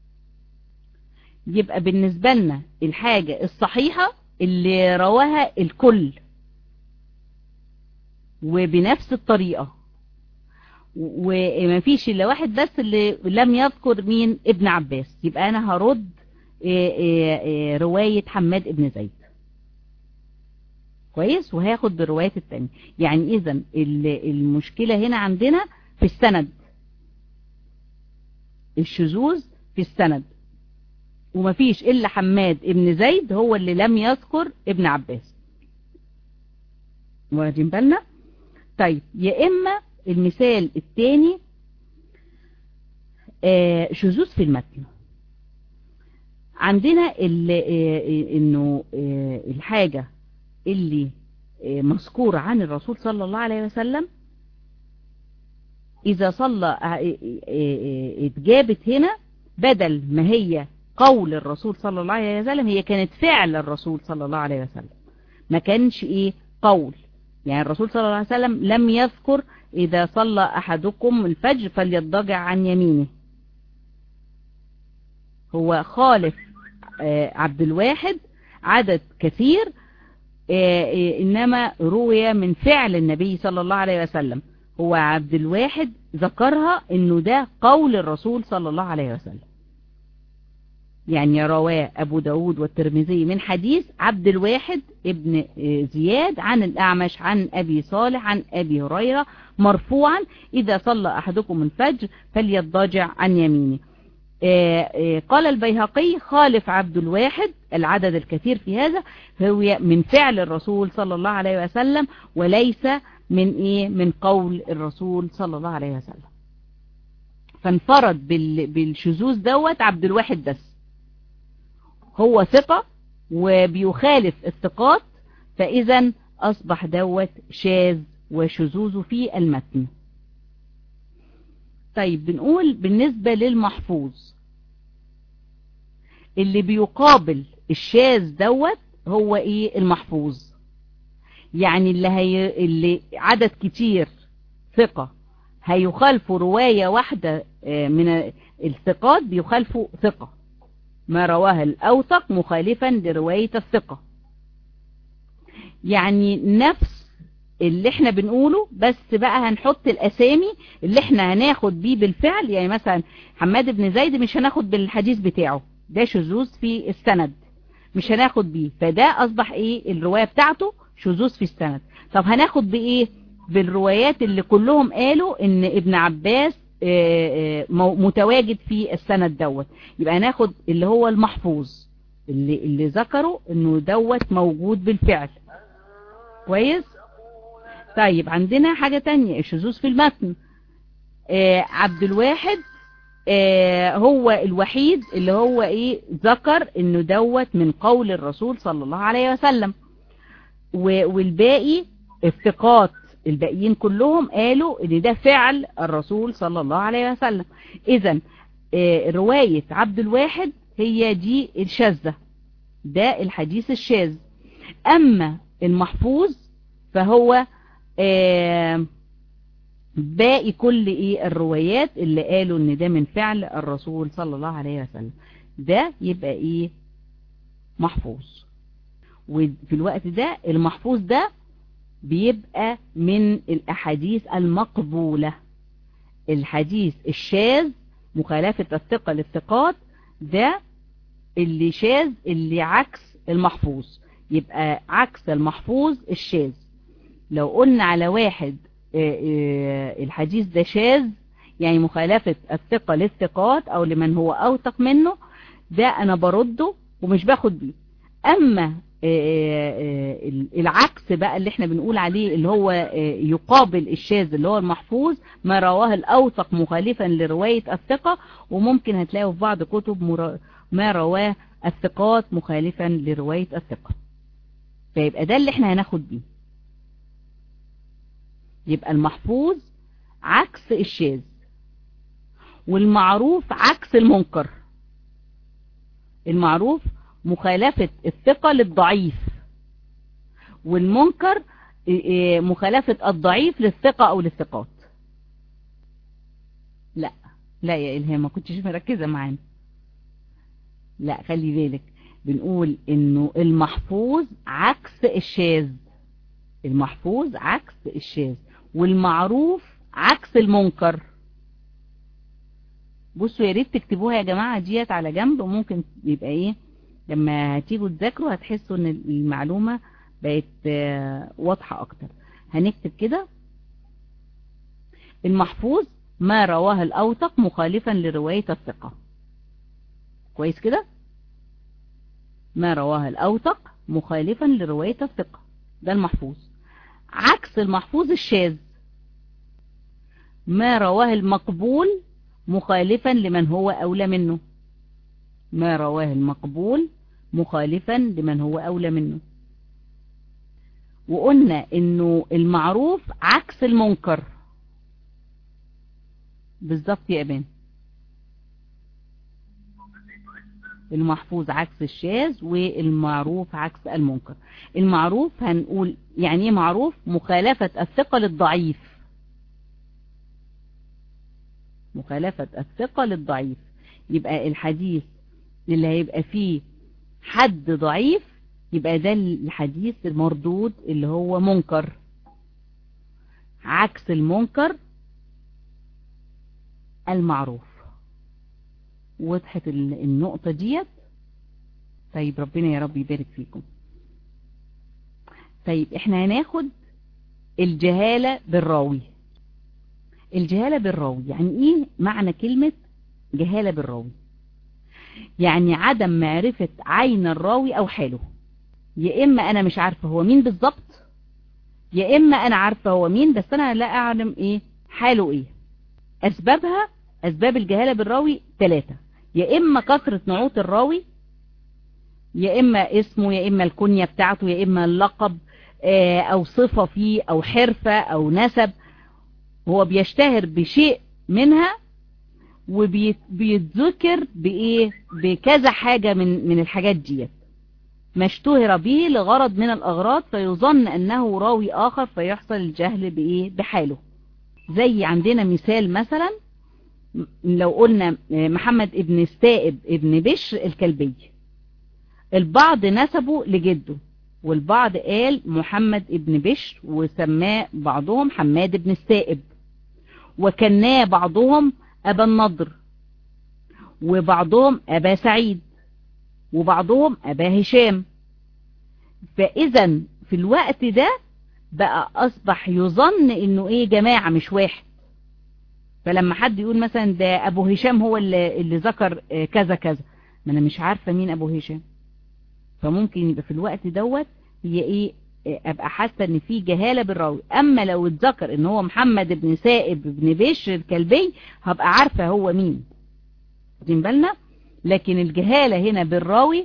يبقى بالنسبة لنا الحاجة الصحيحة اللي رواها الكل وبنفس الطريقة وما فيش الا واحد بس اللي لم يذكر مين ابن عباس يبقى انا هرد إيه إيه إيه رواية حماد ابن زيد كويس وهاخد بالروايات التانية يعني اذا المشكلة هنا عندنا في السند الشذوذ في السند ومفيش إلا حماد ابن زيد هو اللي لم يذكر ابن عباس واخدين بالنا طيب يا إما المثال الثاني آه شذوذ في المتن عندنا انه الحاجة اللي مذكورة عن الرسول صلى الله عليه وسلم اذا صلى اتجابت هنا بدل ما هي قول الرسول صلى الله عليه وسلم هي كانت فعل الرسول صلى الله عليه وسلم ما كانش ايه قول يعني الرسول صلى الله عليه وسلم لم يذكر اذا صلى احدكم الفجر فليضجع عن يمينه هو خالف عبد الواحد عدد كثير إنما روي من فعل النبي صلى الله عليه وسلم هو عبد الواحد ذكرها إنه ده قول الرسول صلى الله عليه وسلم يعني رواه أبو داود والترمذي من حديث عبد الواحد ابن زياد عن الأعمش عن أبي صالح عن أبي هريرة مرفوعا إذا صلى أحدكم الفجر فليضجع عن يمينه قال البيهقي خالف عبد الواحد العدد الكثير في هذا هو من فعل الرسول صلى الله عليه وسلم وليس من ايه من قول الرسول صلى الله عليه وسلم فانفرد بالشذوذ دوت عبد الواحد بس هو ثقة وبيخالف الثقات فاذا اصبح دوت شاذ وشذوذ في المتن طيب بنقول بالنسبة للمحفوظ اللي بيقابل الشاذ دوت هو ايه المحفوظ يعني اللي, هي اللي عدد كتير ثقة هيخالفوا رواية واحدة من الثقات بيخالفوا ثقة ما رواه الأوثق مخالفا لرواية الثقة يعني نفس اللي احنا بنقوله بس بقى هنحط الاسامي اللي احنا هناخد بيه بالفعل يعني مثلا حماد بن زيد مش هناخد بالحديث بتاعه ده شذوذ في السند مش هناخد بيه فده اصبح ايه الرواية بتاعته شذوذ في السند طب هناخد بايه بالروايات اللي كلهم قالوا ان ابن عباس متواجد في السند دوت يبقى هناخد اللي هو المحفوظ اللي, اللي ذكروا انه دوت موجود بالفعل كويس طيب عندنا حاجة تانية الشذوذ في المتن آه عبد الواحد آه هو الوحيد اللي هو ايه ذكر انه دوت من قول الرسول صلى الله عليه وسلم والباقي الثقات الباقيين كلهم قالوا ان ده فعل الرسول صلى الله عليه وسلم اذا آه رواية عبد الواحد هي دي الشاذة ده الحديث الشاذ اما المحفوظ فهو آه باقي كل ايه الروايات اللي قالوا ان ده من فعل الرسول صلى الله عليه وسلم ده يبقى ايه محفوظ وفي الوقت ده المحفوظ ده بيبقى من الاحاديث المقبولة الحديث الشاذ مخالفة الثقة للثقات ده اللي شاذ اللي عكس المحفوظ يبقى عكس المحفوظ الشاذ لو قلنا على واحد الحديث ده شاذ يعني مخالفة الثقة للثقات او لمن هو اوثق منه ده انا برده ومش باخد بيه اما العكس بقى اللي احنا بنقول عليه اللي هو يقابل الشاذ اللي هو المحفوظ ما رواه الاوثق مخالفا لرواية الثقة وممكن هتلاقوا في بعض كتب ما رواه الثقات مخالفا لرواية الثقة فيبقى ده اللي احنا هناخد بيه يبقى المحفوظ عكس الشاذ والمعروف عكس المنكر المعروف مخالفة الثقة للضعيف والمنكر مخالفة الضعيف للثقة او للثقات لا لا يا إلهام ما كنتش مركزة معانا لا خلي بالك بنقول انه المحفوظ عكس الشاذ المحفوظ عكس الشاذ والمعروف عكس المنكر بصوا يا ريت تكتبوها يا جماعة ديت على جنب وممكن يبقى ايه لما هتيجوا تذاكروا هتحسوا ان المعلومة بقت واضحة اكتر هنكتب كده المحفوظ ما رواه الاوثق مخالفا لرواية الثقة كويس كده ما رواه الأوثق مخالفا لرواية الثقة ده المحفوظ عكس المحفوظ الشاذ ما رواه المقبول مخالفا لمن هو أولى منه ما رواه المقبول مخالفا لمن هو أولى منه وقلنا انه المعروف عكس المنكر بالظبط يا امان المحفوظ عكس الشاذ والمعروف عكس المنكر المعروف هنقول يعني ايه معروف مخالفة الثقة للضعيف مخالفة الثقة للضعيف يبقى الحديث اللي هيبقى فيه حد ضعيف يبقى ده الحديث المردود اللي هو منكر عكس المنكر المعروف وضحت النقطة ديت طيب ربنا يا رب يبارك فيكم طيب احنا هناخد الجهالة بالراوي الجهالة بالراوي يعني ايه معنى كلمة جهالة بالراوي يعني عدم معرفة عين الراوي او حاله يا اما انا مش عارفة هو مين بالظبط يا اما انا عارفة هو مين بس انا لا اعلم ايه حاله ايه اسبابها اسباب الجهالة بالراوي ثلاثة يا اما كثرة نعوت الراوي يا اما اسمه يا اما الكنية بتاعته يا اما اللقب او صفة فيه او حرفة او نسب هو بيشتهر بشيء منها وبيتذكر بايه بكذا حاجة من من الحاجات ديت ما اشتهر به لغرض من الاغراض فيظن انه راوي اخر فيحصل الجهل بايه بحاله زي عندنا مثال مثلا لو قلنا محمد ابن السائب ابن بشر الكلبي البعض نسبه لجده والبعض قال محمد ابن بشر وسماه بعضهم حماد ابن السائب وكناه بعضهم أبا النضر وبعضهم أبا سعيد وبعضهم أبا هشام فإذا في الوقت ده بقى أصبح يظن إنه إيه جماعة مش واحد فلما حد يقول مثلا ده أبو هشام هو اللي, اللي ذكر كذا كذا ما أنا مش عارفة مين أبو هشام فممكن يبقى في الوقت دوت هي إيه ابقى حاسه ان في جهاله بالراوي اما لو اتذكر ان هو محمد بن سائب بن بشر الكلبي هبقى عارفه هو مين واخدين بالنا لكن الجهاله هنا بالراوي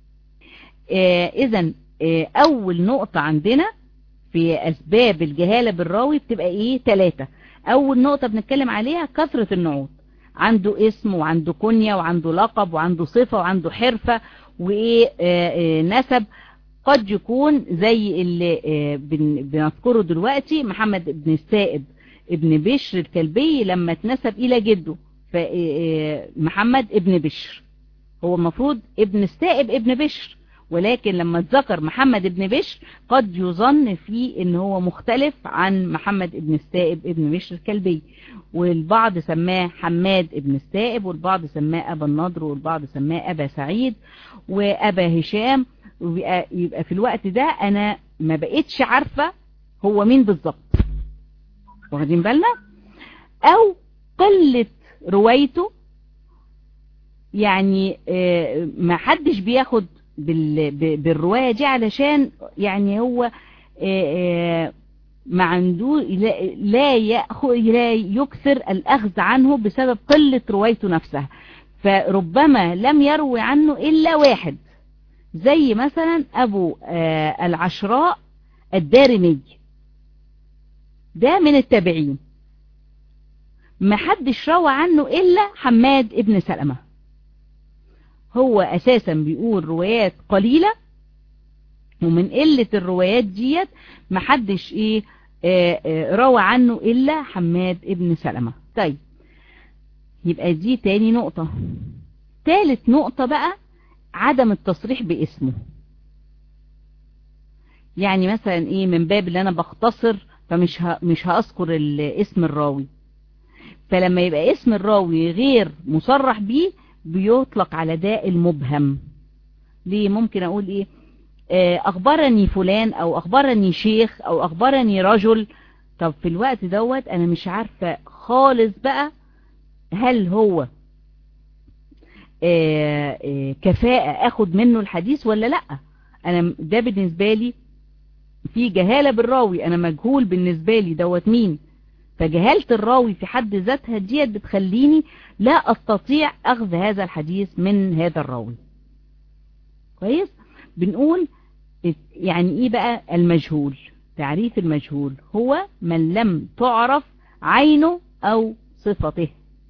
آه اذا آه اول نقطه عندنا في اسباب الجهاله بالراوي بتبقى ايه ثلاثة اول نقطه بنتكلم عليها كثره النعوت عنده اسم وعنده كنيه وعنده لقب وعنده صفه وعنده حرفه وايه آه نسب قد يكون زي اللي بنذكره دلوقتي محمد بن السائب ابن بشر الكلبي لما اتنسب الى جده محمد ابن بشر هو المفروض ابن السائب ابن بشر ولكن لما اتذكر محمد ابن بشر قد يظن فيه ان هو مختلف عن محمد ابن السائب ابن بشر الكلبي والبعض سماه حماد ابن السائب والبعض سماه ابا النضر والبعض سماه ابا سعيد وابا هشام ويبقى يبقى في الوقت ده انا ما بقيتش عارفة هو مين بالظبط واخدين بالنا او قلة روايته يعني ما حدش بياخد بالرواية دي علشان يعني هو ما عنده لا يأخذ لا يكثر الأخذ عنه بسبب قلة روايته نفسها فربما لم يروي عنه إلا واحد زي مثلا ابو آه العشراء الدارمي ده من التابعين ما حدش روى عنه الا حماد ابن سلمة هو اساسا بيقول روايات قليلة ومن قلة الروايات ديت ما حدش ايه آه آه روى عنه الا حماد ابن سلمة طيب يبقى دي تاني نقطة تالت نقطة بقى عدم التصريح باسمه يعني مثلا ايه من باب اللي انا بختصر فمش ه... مش هذكر اسم الراوي فلما يبقى اسم الراوي غير مصرح بيه بيطلق على ده المبهم ليه ممكن اقول ايه اخبرني فلان او اخبرني شيخ او اخبرني رجل طب في الوقت دوت انا مش عارفة خالص بقى هل هو آه، آه، كفاءة اخد منه الحديث ولا لا انا ده بالنسبة لي في جهالة بالراوي انا مجهول بالنسبة لي دوت مين فجهالة الراوي في حد ذاتها ديت بتخليني لا استطيع اخذ هذا الحديث من هذا الراوي كويس بنقول يعني ايه بقى المجهول تعريف المجهول هو من لم تعرف عينه او صفته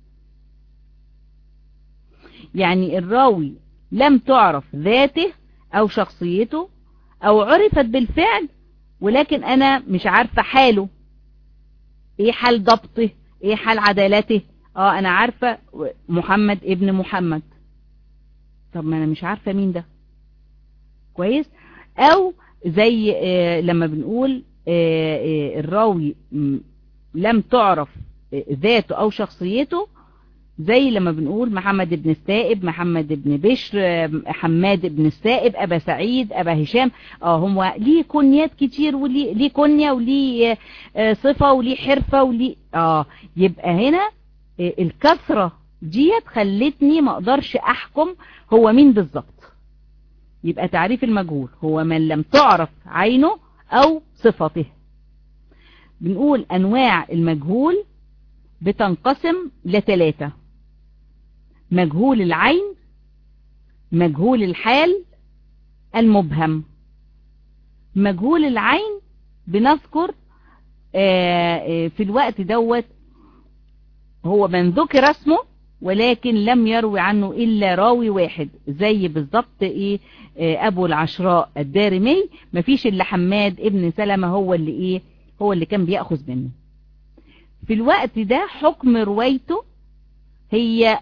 يعني الراوي لم تعرف ذاته او شخصيته او عرفت بالفعل ولكن انا مش عارفة حاله ايه حال ضبطه ايه حال عدالته اه انا عارفة محمد ابن محمد طب ما انا مش عارفة مين ده كويس او زي آه لما بنقول آه آه الراوي لم تعرف ذاته او شخصيته زي لما بنقول محمد بن السائب محمد بن بشر حماد بن السائب ابا سعيد ابا هشام اه هو ليه كنيات كتير وليه ليه كنية وليه صفة وليه حرفة وليه اه يبقى هنا الكثرة ديت خلتني ما اقدرش احكم هو مين بالظبط يبقى تعريف المجهول هو من لم تعرف عينه او صفته بنقول انواع المجهول بتنقسم لثلاثة مجهول العين مجهول الحال المبهم مجهول العين بنذكر في الوقت دوت هو من ذكر اسمه ولكن لم يروي عنه إلا راوي واحد زي بالظبط إيه أبو العشراء الدارمي مفيش إلا حماد ابن سلمة هو اللي إيه هو اللي كان بيأخذ منه في الوقت ده حكم روايته هي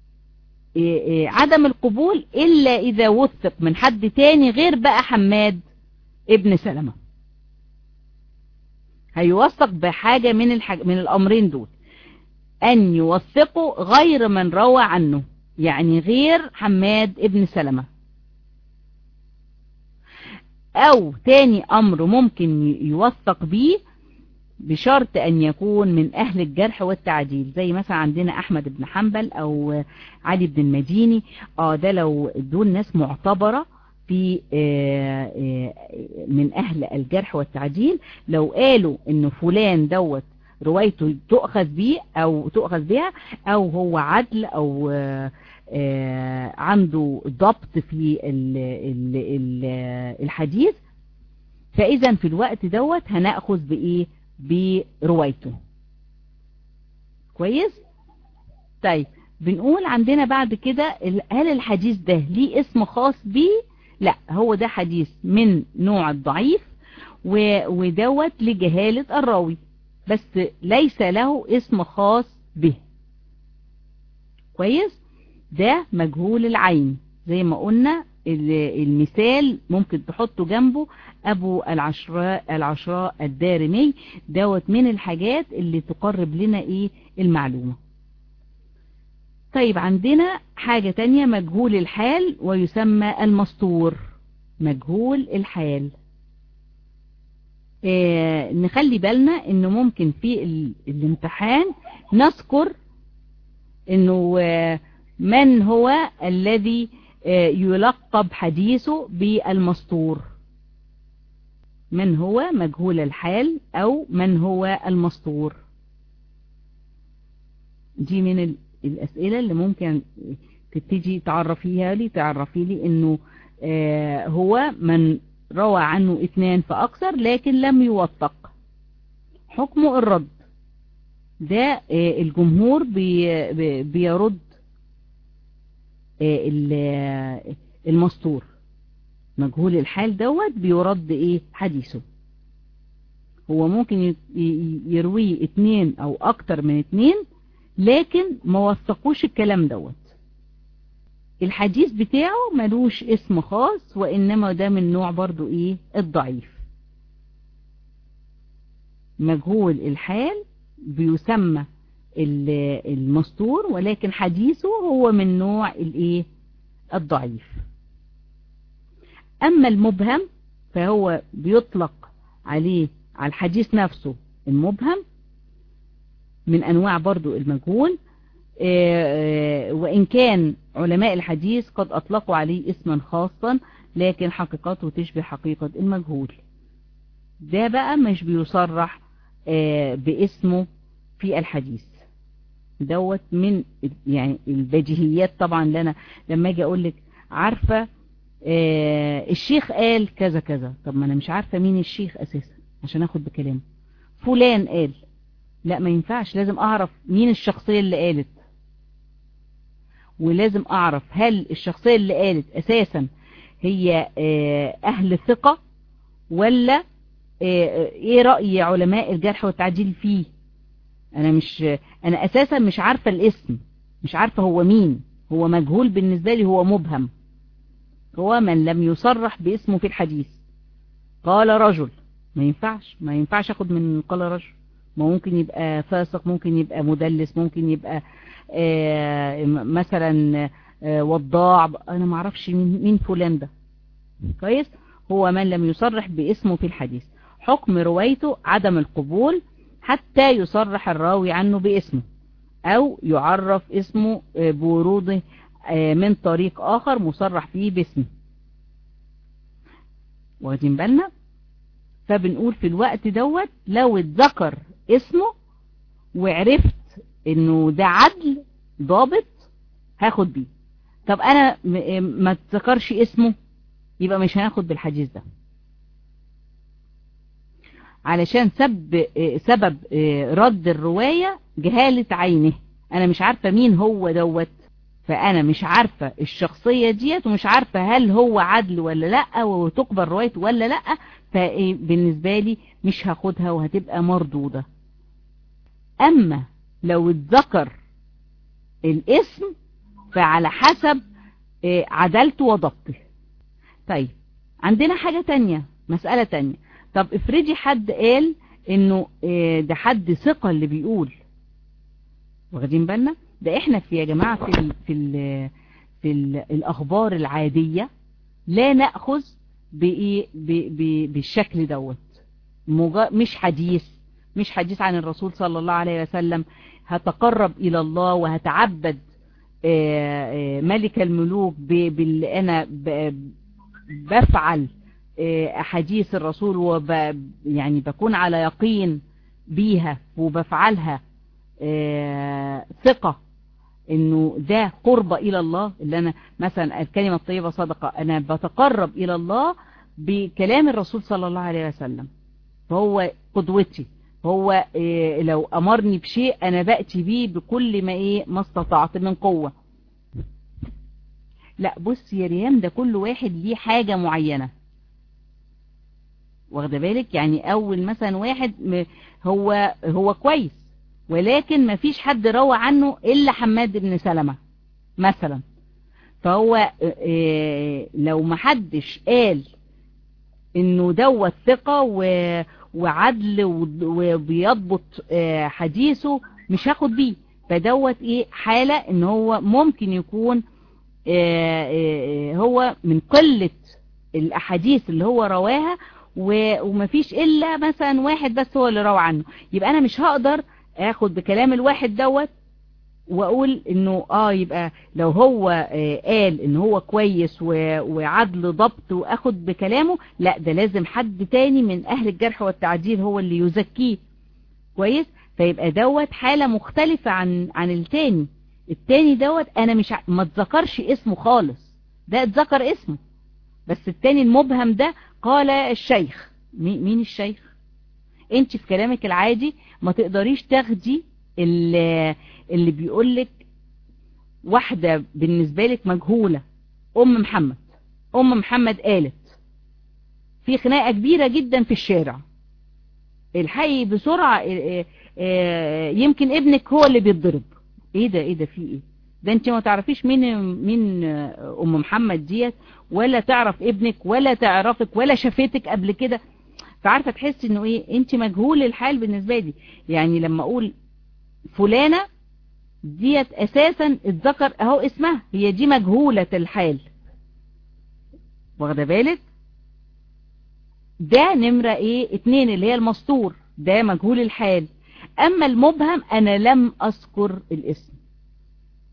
عدم القبول إلا إذا وثق من حد تاني غير بقى حماد ابن سلمة هيوثق بحاجة من الحاج... من الأمرين دول أن يوثقوا غير من روى عنه يعني غير حماد ابن سلمة أو تاني أمر ممكن يوثق به بشرط أن يكون من أهل الجرح والتعديل زي مثلا عندنا أحمد بن حنبل أو علي بن المديني اه ده لو دول ناس معتبرة في من أهل الجرح والتعديل لو قالوا إنه فلان دوت روايته تؤخذ بيه أو تؤخذ بها أو هو عدل أو عنده ضبط في الحديث فإذا في الوقت دوت هنأخذ بإيه بروايته كويس طيب بنقول عندنا بعد كده هل الحديث ده ليه اسم خاص بيه لا هو ده حديث من نوع الضعيف ودوت لجهالة الراوي بس ليس له اسم خاص به كويس ده مجهول العين زي ما قلنا المثال ممكن تحطه جنبه ابو العشراء العشراء الدارمي دوت من الحاجات اللي تقرب لنا ايه المعلومة طيب عندنا حاجة تانية مجهول الحال ويسمى المسطور مجهول الحال اه نخلي بالنا انه ممكن في الامتحان نذكر انه اه من هو الذي يلقب حديثه بالمسطور من هو مجهول الحال او من هو المسطور دي من الاسئلة اللي ممكن تبتدي تعرفيها لي تعرفي لي انه هو من روى عنه اثنان فاكثر لكن لم يوثق حكمه الرد ده الجمهور بيرد المسطور مجهول الحال دوت بيرد ايه حديثه هو ممكن يرويه اتنين او اكتر من اتنين لكن ما وثقوش الكلام دوت الحديث بتاعه ملوش اسم خاص وانما ده من نوع برضو ايه الضعيف مجهول الحال بيسمى المسطور ولكن حديثه هو من نوع الايه الضعيف اما المبهم فهو بيطلق عليه على الحديث نفسه المبهم من انواع برضو المجهول وإن كان علماء الحديث قد أطلقوا عليه اسما خاصا لكن حقيقته تشبه حقيقة المجهول ده بقى مش بيصرح باسمه في الحديث دوت من يعني البديهيات طبعا لنا لما اجي اقول لك عارفه الشيخ قال كذا كذا طب ما انا مش عارفه مين الشيخ اساسا عشان اخد بكلامه فلان قال لا ما ينفعش لازم اعرف مين الشخصيه اللي قالت ولازم اعرف هل الشخصيه اللي قالت اساسا هي اهل ثقه ولا ايه رأي علماء الجرح والتعديل فيه انا مش انا اساسا مش عارفة الاسم مش عارفة هو مين هو مجهول بالنسبة لي هو مبهم هو من لم يصرح باسمه في الحديث قال رجل ما ينفعش ما ينفعش اخد من قال رجل ما ممكن يبقى فاسق ممكن يبقى مدلس ممكن يبقى آه مثلا آه وضاع انا ما اعرفش مين, مين فلان ده كويس هو من لم يصرح باسمه في الحديث حكم روايته عدم القبول حتى يصرح الراوي عنه باسمه او يعرف اسمه بوروده من طريق اخر مصرح فيه باسمه واخدين بالنا فبنقول في الوقت دوت لو اتذكر اسمه وعرفت انه ده عدل ضابط هاخد بيه طب انا ما اتذكرش اسمه يبقى مش هناخد بالحديث ده علشان سب سبب رد الرواية جهالة عينه انا مش عارفة مين هو دوت فانا مش عارفة الشخصية ديت ومش عارفة هل هو عدل ولا لا وتقبل روايته ولا لا فبالنسبة لي مش هاخدها وهتبقى مردودة اما لو اتذكر الاسم فعلى حسب عدالته وضبطه طيب عندنا حاجة تانية مسألة تانية طب افرضي حد قال انه ده حد ثقة اللي بيقول واخدين بالنا ده احنا في يا جماعة في ال في ال في ال الاخبار العادية لا نأخذ بايه بالشكل دوت مش حديث مش حديث عن الرسول صلى الله عليه وسلم هتقرب الى الله وهتعبد ملك الملوك باللي انا بفعل احاديث الرسول وب يعني بكون على يقين بيها وبفعلها ثقة انه ده قرب الى الله اللي انا مثلا الكلمة الطيبة صدقة انا بتقرب الى الله بكلام الرسول صلى الله عليه وسلم فهو قدوتي هو إيه لو امرني بشيء انا بأتي بيه بكل ما ايه ما استطعت من قوة لا بص يا ريان ده كل واحد ليه حاجة معينة واخده بالك يعني اول مثلا واحد هو هو كويس ولكن ما فيش حد روى عنه الا حماد بن سلمة مثلا فهو إيه لو ما حدش قال انه دوت ثقة وعدل وبيضبط حديثه مش هاخد بيه فدوت ايه حالة ان هو ممكن يكون هو من قلة الاحاديث اللي هو رواها ومفيش الا مثلا واحد بس هو اللي روى عنه يبقى انا مش هقدر اخد بكلام الواحد دوت واقول انه اه يبقى لو هو آه قال ان هو كويس وعدل ضبط واخد بكلامه لا ده لازم حد تاني من اهل الجرح والتعديل هو اللي يزكيه كويس فيبقى دوت حالة مختلفة عن عن التاني التاني دوت انا مش ما اتذكرش اسمه خالص ده اتذكر اسمه بس التاني المبهم ده قال الشيخ مين الشيخ انت في كلامك العادي ما تقدريش تاخدي اللي, اللي بيقولك واحدة بالنسبة لك مجهولة ام محمد ام محمد قالت في خناقة كبيرة جدا في الشارع الحقي بسرعة يمكن ابنك هو اللي بيتضرب ايه ده ايه ده في ايه ده انت ما تعرفيش مين مين ام محمد ديت ولا تعرف ابنك ولا تعرفك ولا شافتك قبل كده فعارفه تحسي انه ايه انت مجهول الحال بالنسبه لي يعني لما اقول فلانه ديت اساسا اتذكر اهو اسمها هي دي مجهوله الحال واخده بالك ده نمره ايه اتنين اللي هي المستور ده مجهول الحال اما المبهم انا لم اذكر الاسم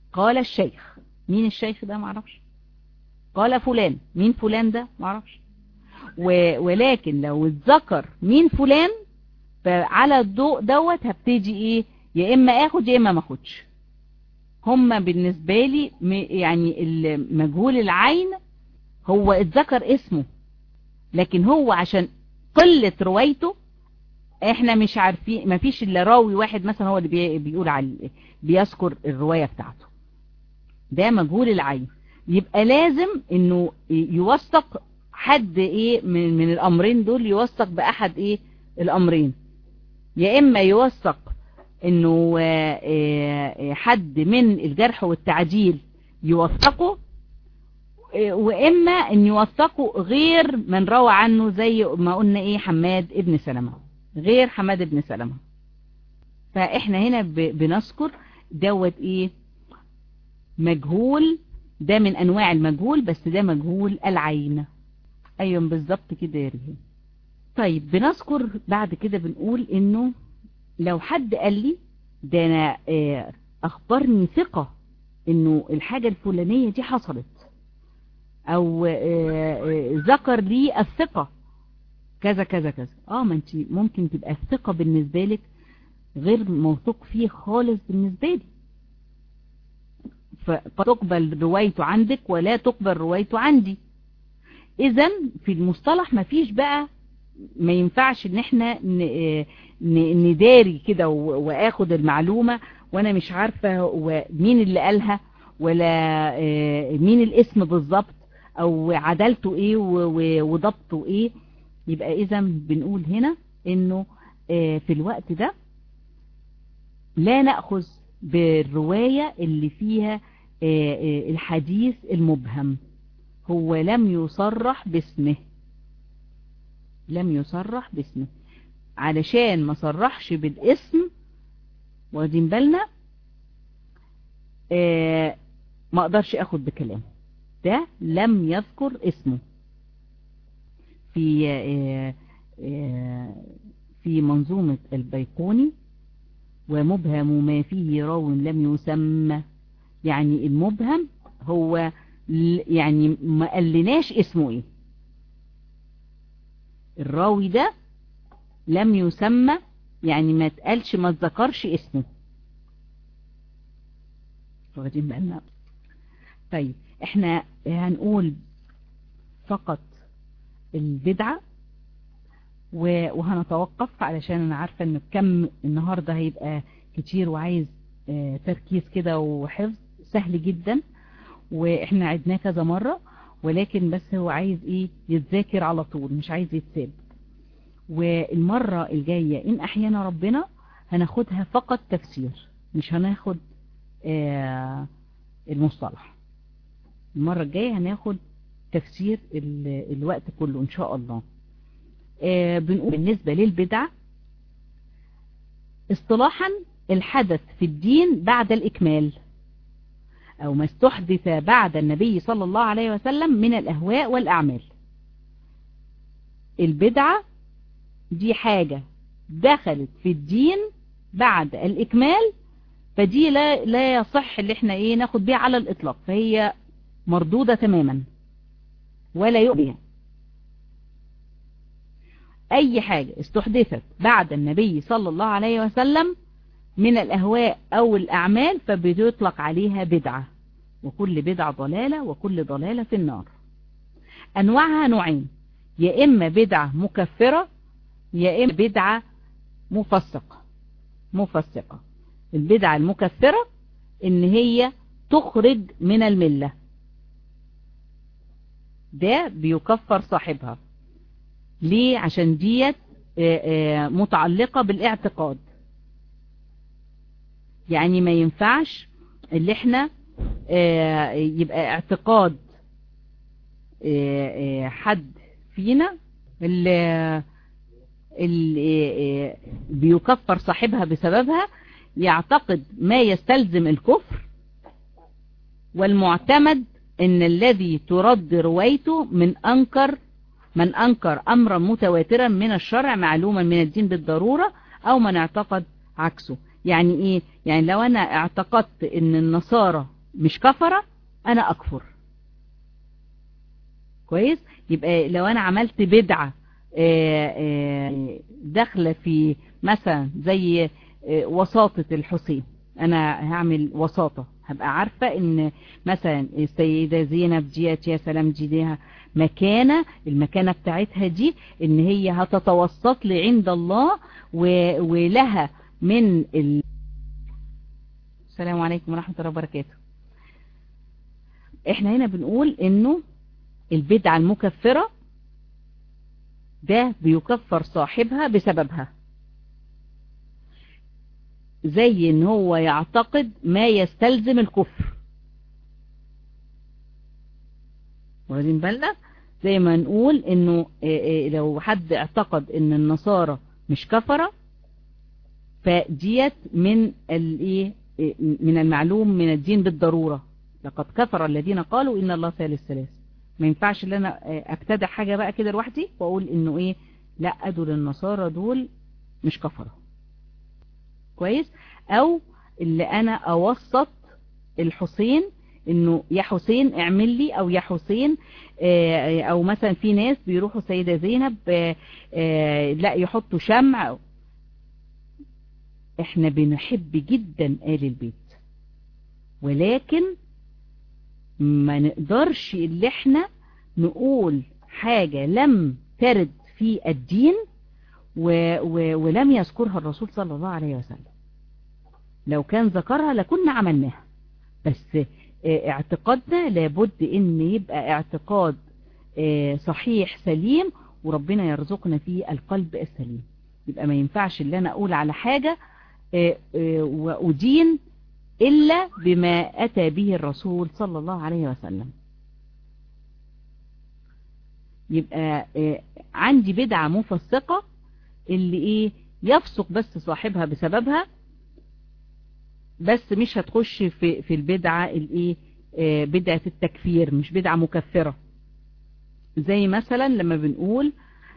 قال الشيخ مين الشيخ ده معرفش قال فلان مين فلان ده معرفش ولكن لو اتذكر مين فلان فعلى الضوء دوت هبتدي ايه يا اما اخد يا اما ما اخدش هما بالنسبة لي يعني مجهول العين هو اتذكر اسمه لكن هو عشان قلة روايته احنا مش عارفين ما فيش الا راوي واحد مثلا هو اللي بيقول على بيذكر الرواية بتاعته ده مجهول العين يبقى لازم انه يوثق حد ايه من, من الامرين دول يوثق باحد ايه الامرين يا اما يوثق انه حد من الجرح والتعديل يوثقه واما ان يوثقه غير من روى عنه زي ما قلنا ايه حماد ابن سلمة غير حماد ابن سلمة فاحنا هنا بنذكر دوت ايه مجهول ده من انواع المجهول بس ده مجهول العين ايوه بالظبط كده يا ريهام طيب بنذكر بعد كده بنقول انه لو حد قال لي ده انا اخبرني ثقة انه الحاجة الفلانية دي حصلت او ذكر لي الثقة كذا كذا كذا اه ما انت ممكن تبقى الثقة بالنسبة لك غير موثوق فيه خالص بالنسبة لي فتقبل روايته عندك ولا تقبل روايته عندي اذا في المصطلح ما فيش بقى ما ينفعش ان احنا نداري كده واخد المعلومة وانا مش عارفة مين اللي قالها ولا مين الاسم بالظبط او عدالته ايه وضبطه ايه يبقى اذا بنقول هنا انه في الوقت ده لا نأخذ بالرواية اللي فيها الحديث المبهم هو لم يصرح باسمه لم يصرح باسمه علشان ما صرحش بالاسم واخدين بالنا آه ما اقدرش اخد بكلامه ده لم يذكر اسمه في آه آه في منظومة البيقوني ومبهم ما فيه راو لم يسمى يعني المبهم هو يعني ما قلناش اسمه ايه الراوي ده لم يسمى يعني ما تقالش ما تذكرش اسمه واخدين بالنا طيب احنا هنقول فقط البدعة وهنتوقف علشان انا عارفة ان كم النهاردة هيبقى كتير وعايز تركيز كده وحفظ سهل جدا واحنا عدناه كذا مرة ولكن بس هو عايز ايه يتذاكر على طول مش عايز يتساب والمرة الجاية ان احيانا ربنا هناخدها فقط تفسير مش هناخد آه المصطلح المرة الجاية هناخد تفسير الوقت كله ان شاء الله آه بنقول بالنسبة للبدع اصطلاحا الحدث في الدين بعد الإكمال أو ما استحدث بعد النبي صلى الله عليه وسلم من الأهواء والأعمال البدعة دي حاجة دخلت في الدين بعد الإكمال فدي لا, لا يصح اللي احنا ايه ناخد بيها على الإطلاق فهي مردودة تماما ولا يؤبيها أي حاجة استحدثت بعد النبي صلى الله عليه وسلم من الأهواء أو الأعمال فبيطلق عليها بدعة وكل بدعة ضلالة وكل ضلالة في النار أنواعها نوعين يا إما بدعة مكفرة يا إما بدعة مفسقة مفسقة البدعة المكفرة إن هي تخرج من الملة ده بيكفر صاحبها ليه عشان ديت متعلقة بالاعتقاد يعني ما ينفعش اللي احنا يبقى اعتقاد حد فينا اللي, اللي بيكفر صاحبها بسببها يعتقد ما يستلزم الكفر والمعتمد ان الذي ترد روايته من انكر من انكر امرا متواترا من الشرع معلوما من الدين بالضرورة او من اعتقد عكسه يعني ايه يعني لو انا اعتقدت ان النصارى مش كفرة انا اكفر كويس يبقى لو انا عملت بدعة داخلة في مثلا زي وساطة الحسين انا هعمل وساطة هبقى عارفة ان مثلا السيدة زينب ديت يا سلام دي ليها مكانة المكانة بتاعتها دي ان هي هتتوسط لي عند الله ولها من ال... السلام عليكم ورحمة الله وبركاته احنا هنا بنقول انه البدعة المكفرة ده بيكفر صاحبها بسببها زي ان هو يعتقد ما يستلزم الكفر واخدين بالنا زي ما نقول انه لو حد اعتقد ان النصارى مش كفرة فديت من الايه من المعلوم من الدين بالضرورة لقد كفر الذين قالوا ان الله ثالث ثلاث ما ينفعش ان انا ابتدع حاجة بقى كده لوحدي واقول انه ايه لا دول النصارى دول مش كفرة كويس او اللي انا اوسط الحسين انه يا حسين اعمل لي او يا حسين او مثلا في ناس بيروحوا سيدة زينب لا يحطوا شمع احنا بنحب جدا آل البيت ولكن ما نقدرش اللي احنا نقول حاجة لم ترد في الدين و و ولم يذكرها الرسول صلى الله عليه وسلم لو كان ذكرها لكنا عملناها بس اعتقادنا لابد ان يبقى اعتقاد صحيح سليم وربنا يرزقنا فيه القلب السليم يبقى ما ينفعش اللي انا اقول على حاجة وأدين إلا بما أتى به الرسول صلى الله عليه وسلم يبقى عندي بدعة مفسقة اللي ايه يفسق بس صاحبها بسببها بس مش هتخش في في البدعة الايه بدعة التكفير مش بدعة مكفرة زي مثلا لما بنقول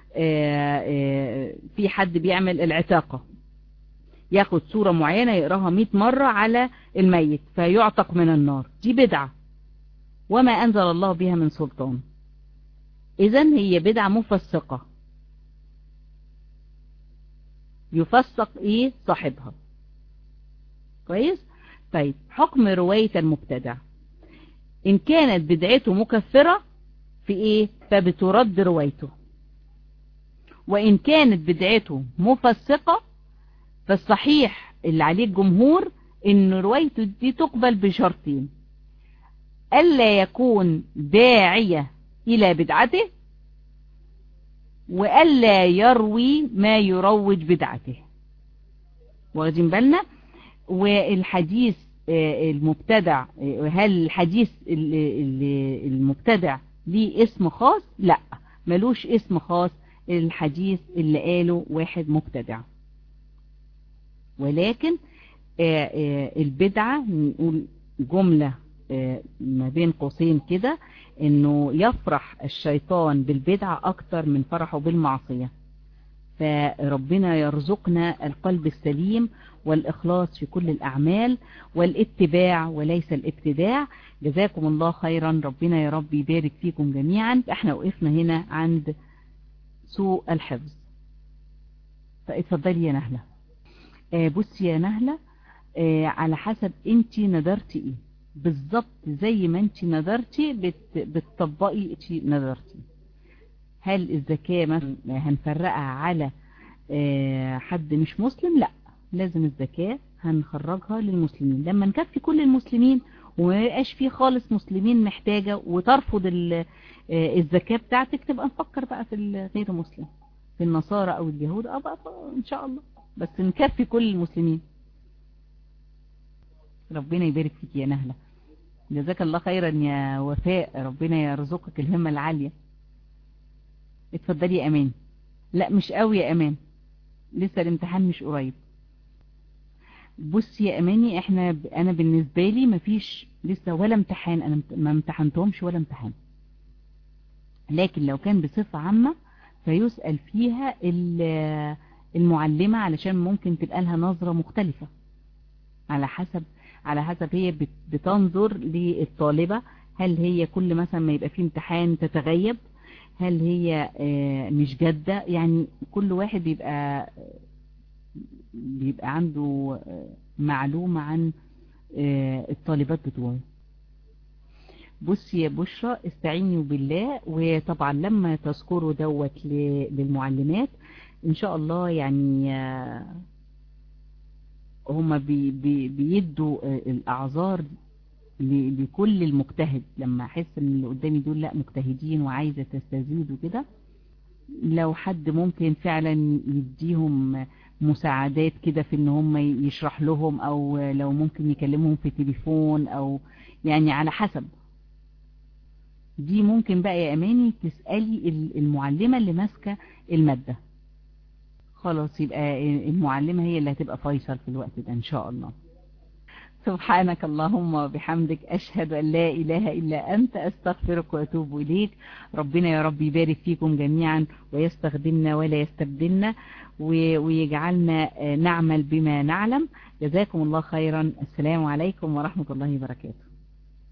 في حد بيعمل العتاقة ياخد سورة معينة يقراها 100 مرة على الميت فيعتق من النار دي بدعة وما أنزل الله بها من سلطان إذن هي بدعة مفسقة يفسق إيه صاحبها كويس طيب حكم رواية المبتدع إن كانت بدعته مكفرة في إيه فبترد روايته وإن كانت بدعته مفسقة فالصحيح اللي عليه الجمهور ان روايته دي تقبل بشرطين ألا يكون داعية إلى بدعته وألا يروي ما يروج بدعته واخدين بالنا والحديث المبتدع هل الحديث المبتدع ليه اسم خاص لا ملوش اسم خاص الحديث اللي قاله واحد مبتدع ولكن البدعة نقول جملة ما بين قوسين كده انه يفرح الشيطان بالبدعة اكتر من فرحه بالمعصية فربنا يرزقنا القلب السليم والإخلاص في كل الأعمال والاتباع وليس الابتداع جزاكم الله خيرا ربنا يا رب يبارك فيكم جميعا احنا وقفنا هنا عند سوء الحفظ فاتفضلي يا نهلة آه بصي يا نهلة آه على حسب انت ندرتي ايه بالظبط زي ما انت ندرتي بت بتطبقي انت ندرتي هل الزكاة مثلا هنفرقها على آه حد مش مسلم لا لازم الزكاة هنخرجها للمسلمين لما نكفي كل المسلمين وما يبقاش فيه خالص مسلمين محتاجة وترفض الزكاة بتاعتك تبقى نفكر بقى في غير مسلم في النصارى او اليهود اه بقى ان شاء الله بس نكفي كل المسلمين ربنا يبارك فيك يا نهلة جزاك الله خيرا يا وفاء ربنا يرزقك الهمة العالية اتفضلي يا امان لا مش قوي يا امان لسه الامتحان مش قريب بصي يا اماني احنا انا بالنسبة لي مفيش لسه ولا امتحان انا ما امتحنتهمش ولا امتحان لكن لو كان بصفة عامة فيسأل فيها المعلمة علشان ممكن تبقى لها نظرة مختلفة على حسب على حسب هي بتنظر للطالبة هل هي كل مثلا ما يبقى فيه امتحان تتغيب هل هي مش جادة يعني كل واحد بيبقى بيبقى عنده معلومة عن الطالبات بتوعه بصي يا بشرى استعينوا بالله وطبعا لما تذكروا دوت للمعلمات ان شاء الله يعني هما بي بي بيدوا الاعذار لكل المجتهد لما احس ان اللي قدامي دول لا مجتهدين وعايزة تستزيد وكده لو حد ممكن فعلا يديهم مساعدات كده في ان هم يشرح لهم او لو ممكن يكلمهم في تليفون او يعني على حسب دي ممكن بقى يا اماني تسألي المعلمة اللي ماسكة المادة خلاص يبقى المعلمة هي اللي هتبقى فيصل في الوقت ده ان شاء الله سبحانك اللهم وبحمدك أشهد أن لا إله إلا أنت أستغفرك وأتوب إليك ربنا يا رب يبارك فيكم جميعا ويستخدمنا ولا يستبدلنا ويجعلنا نعمل بما نعلم جزاكم الله خيرا السلام عليكم ورحمة الله وبركاته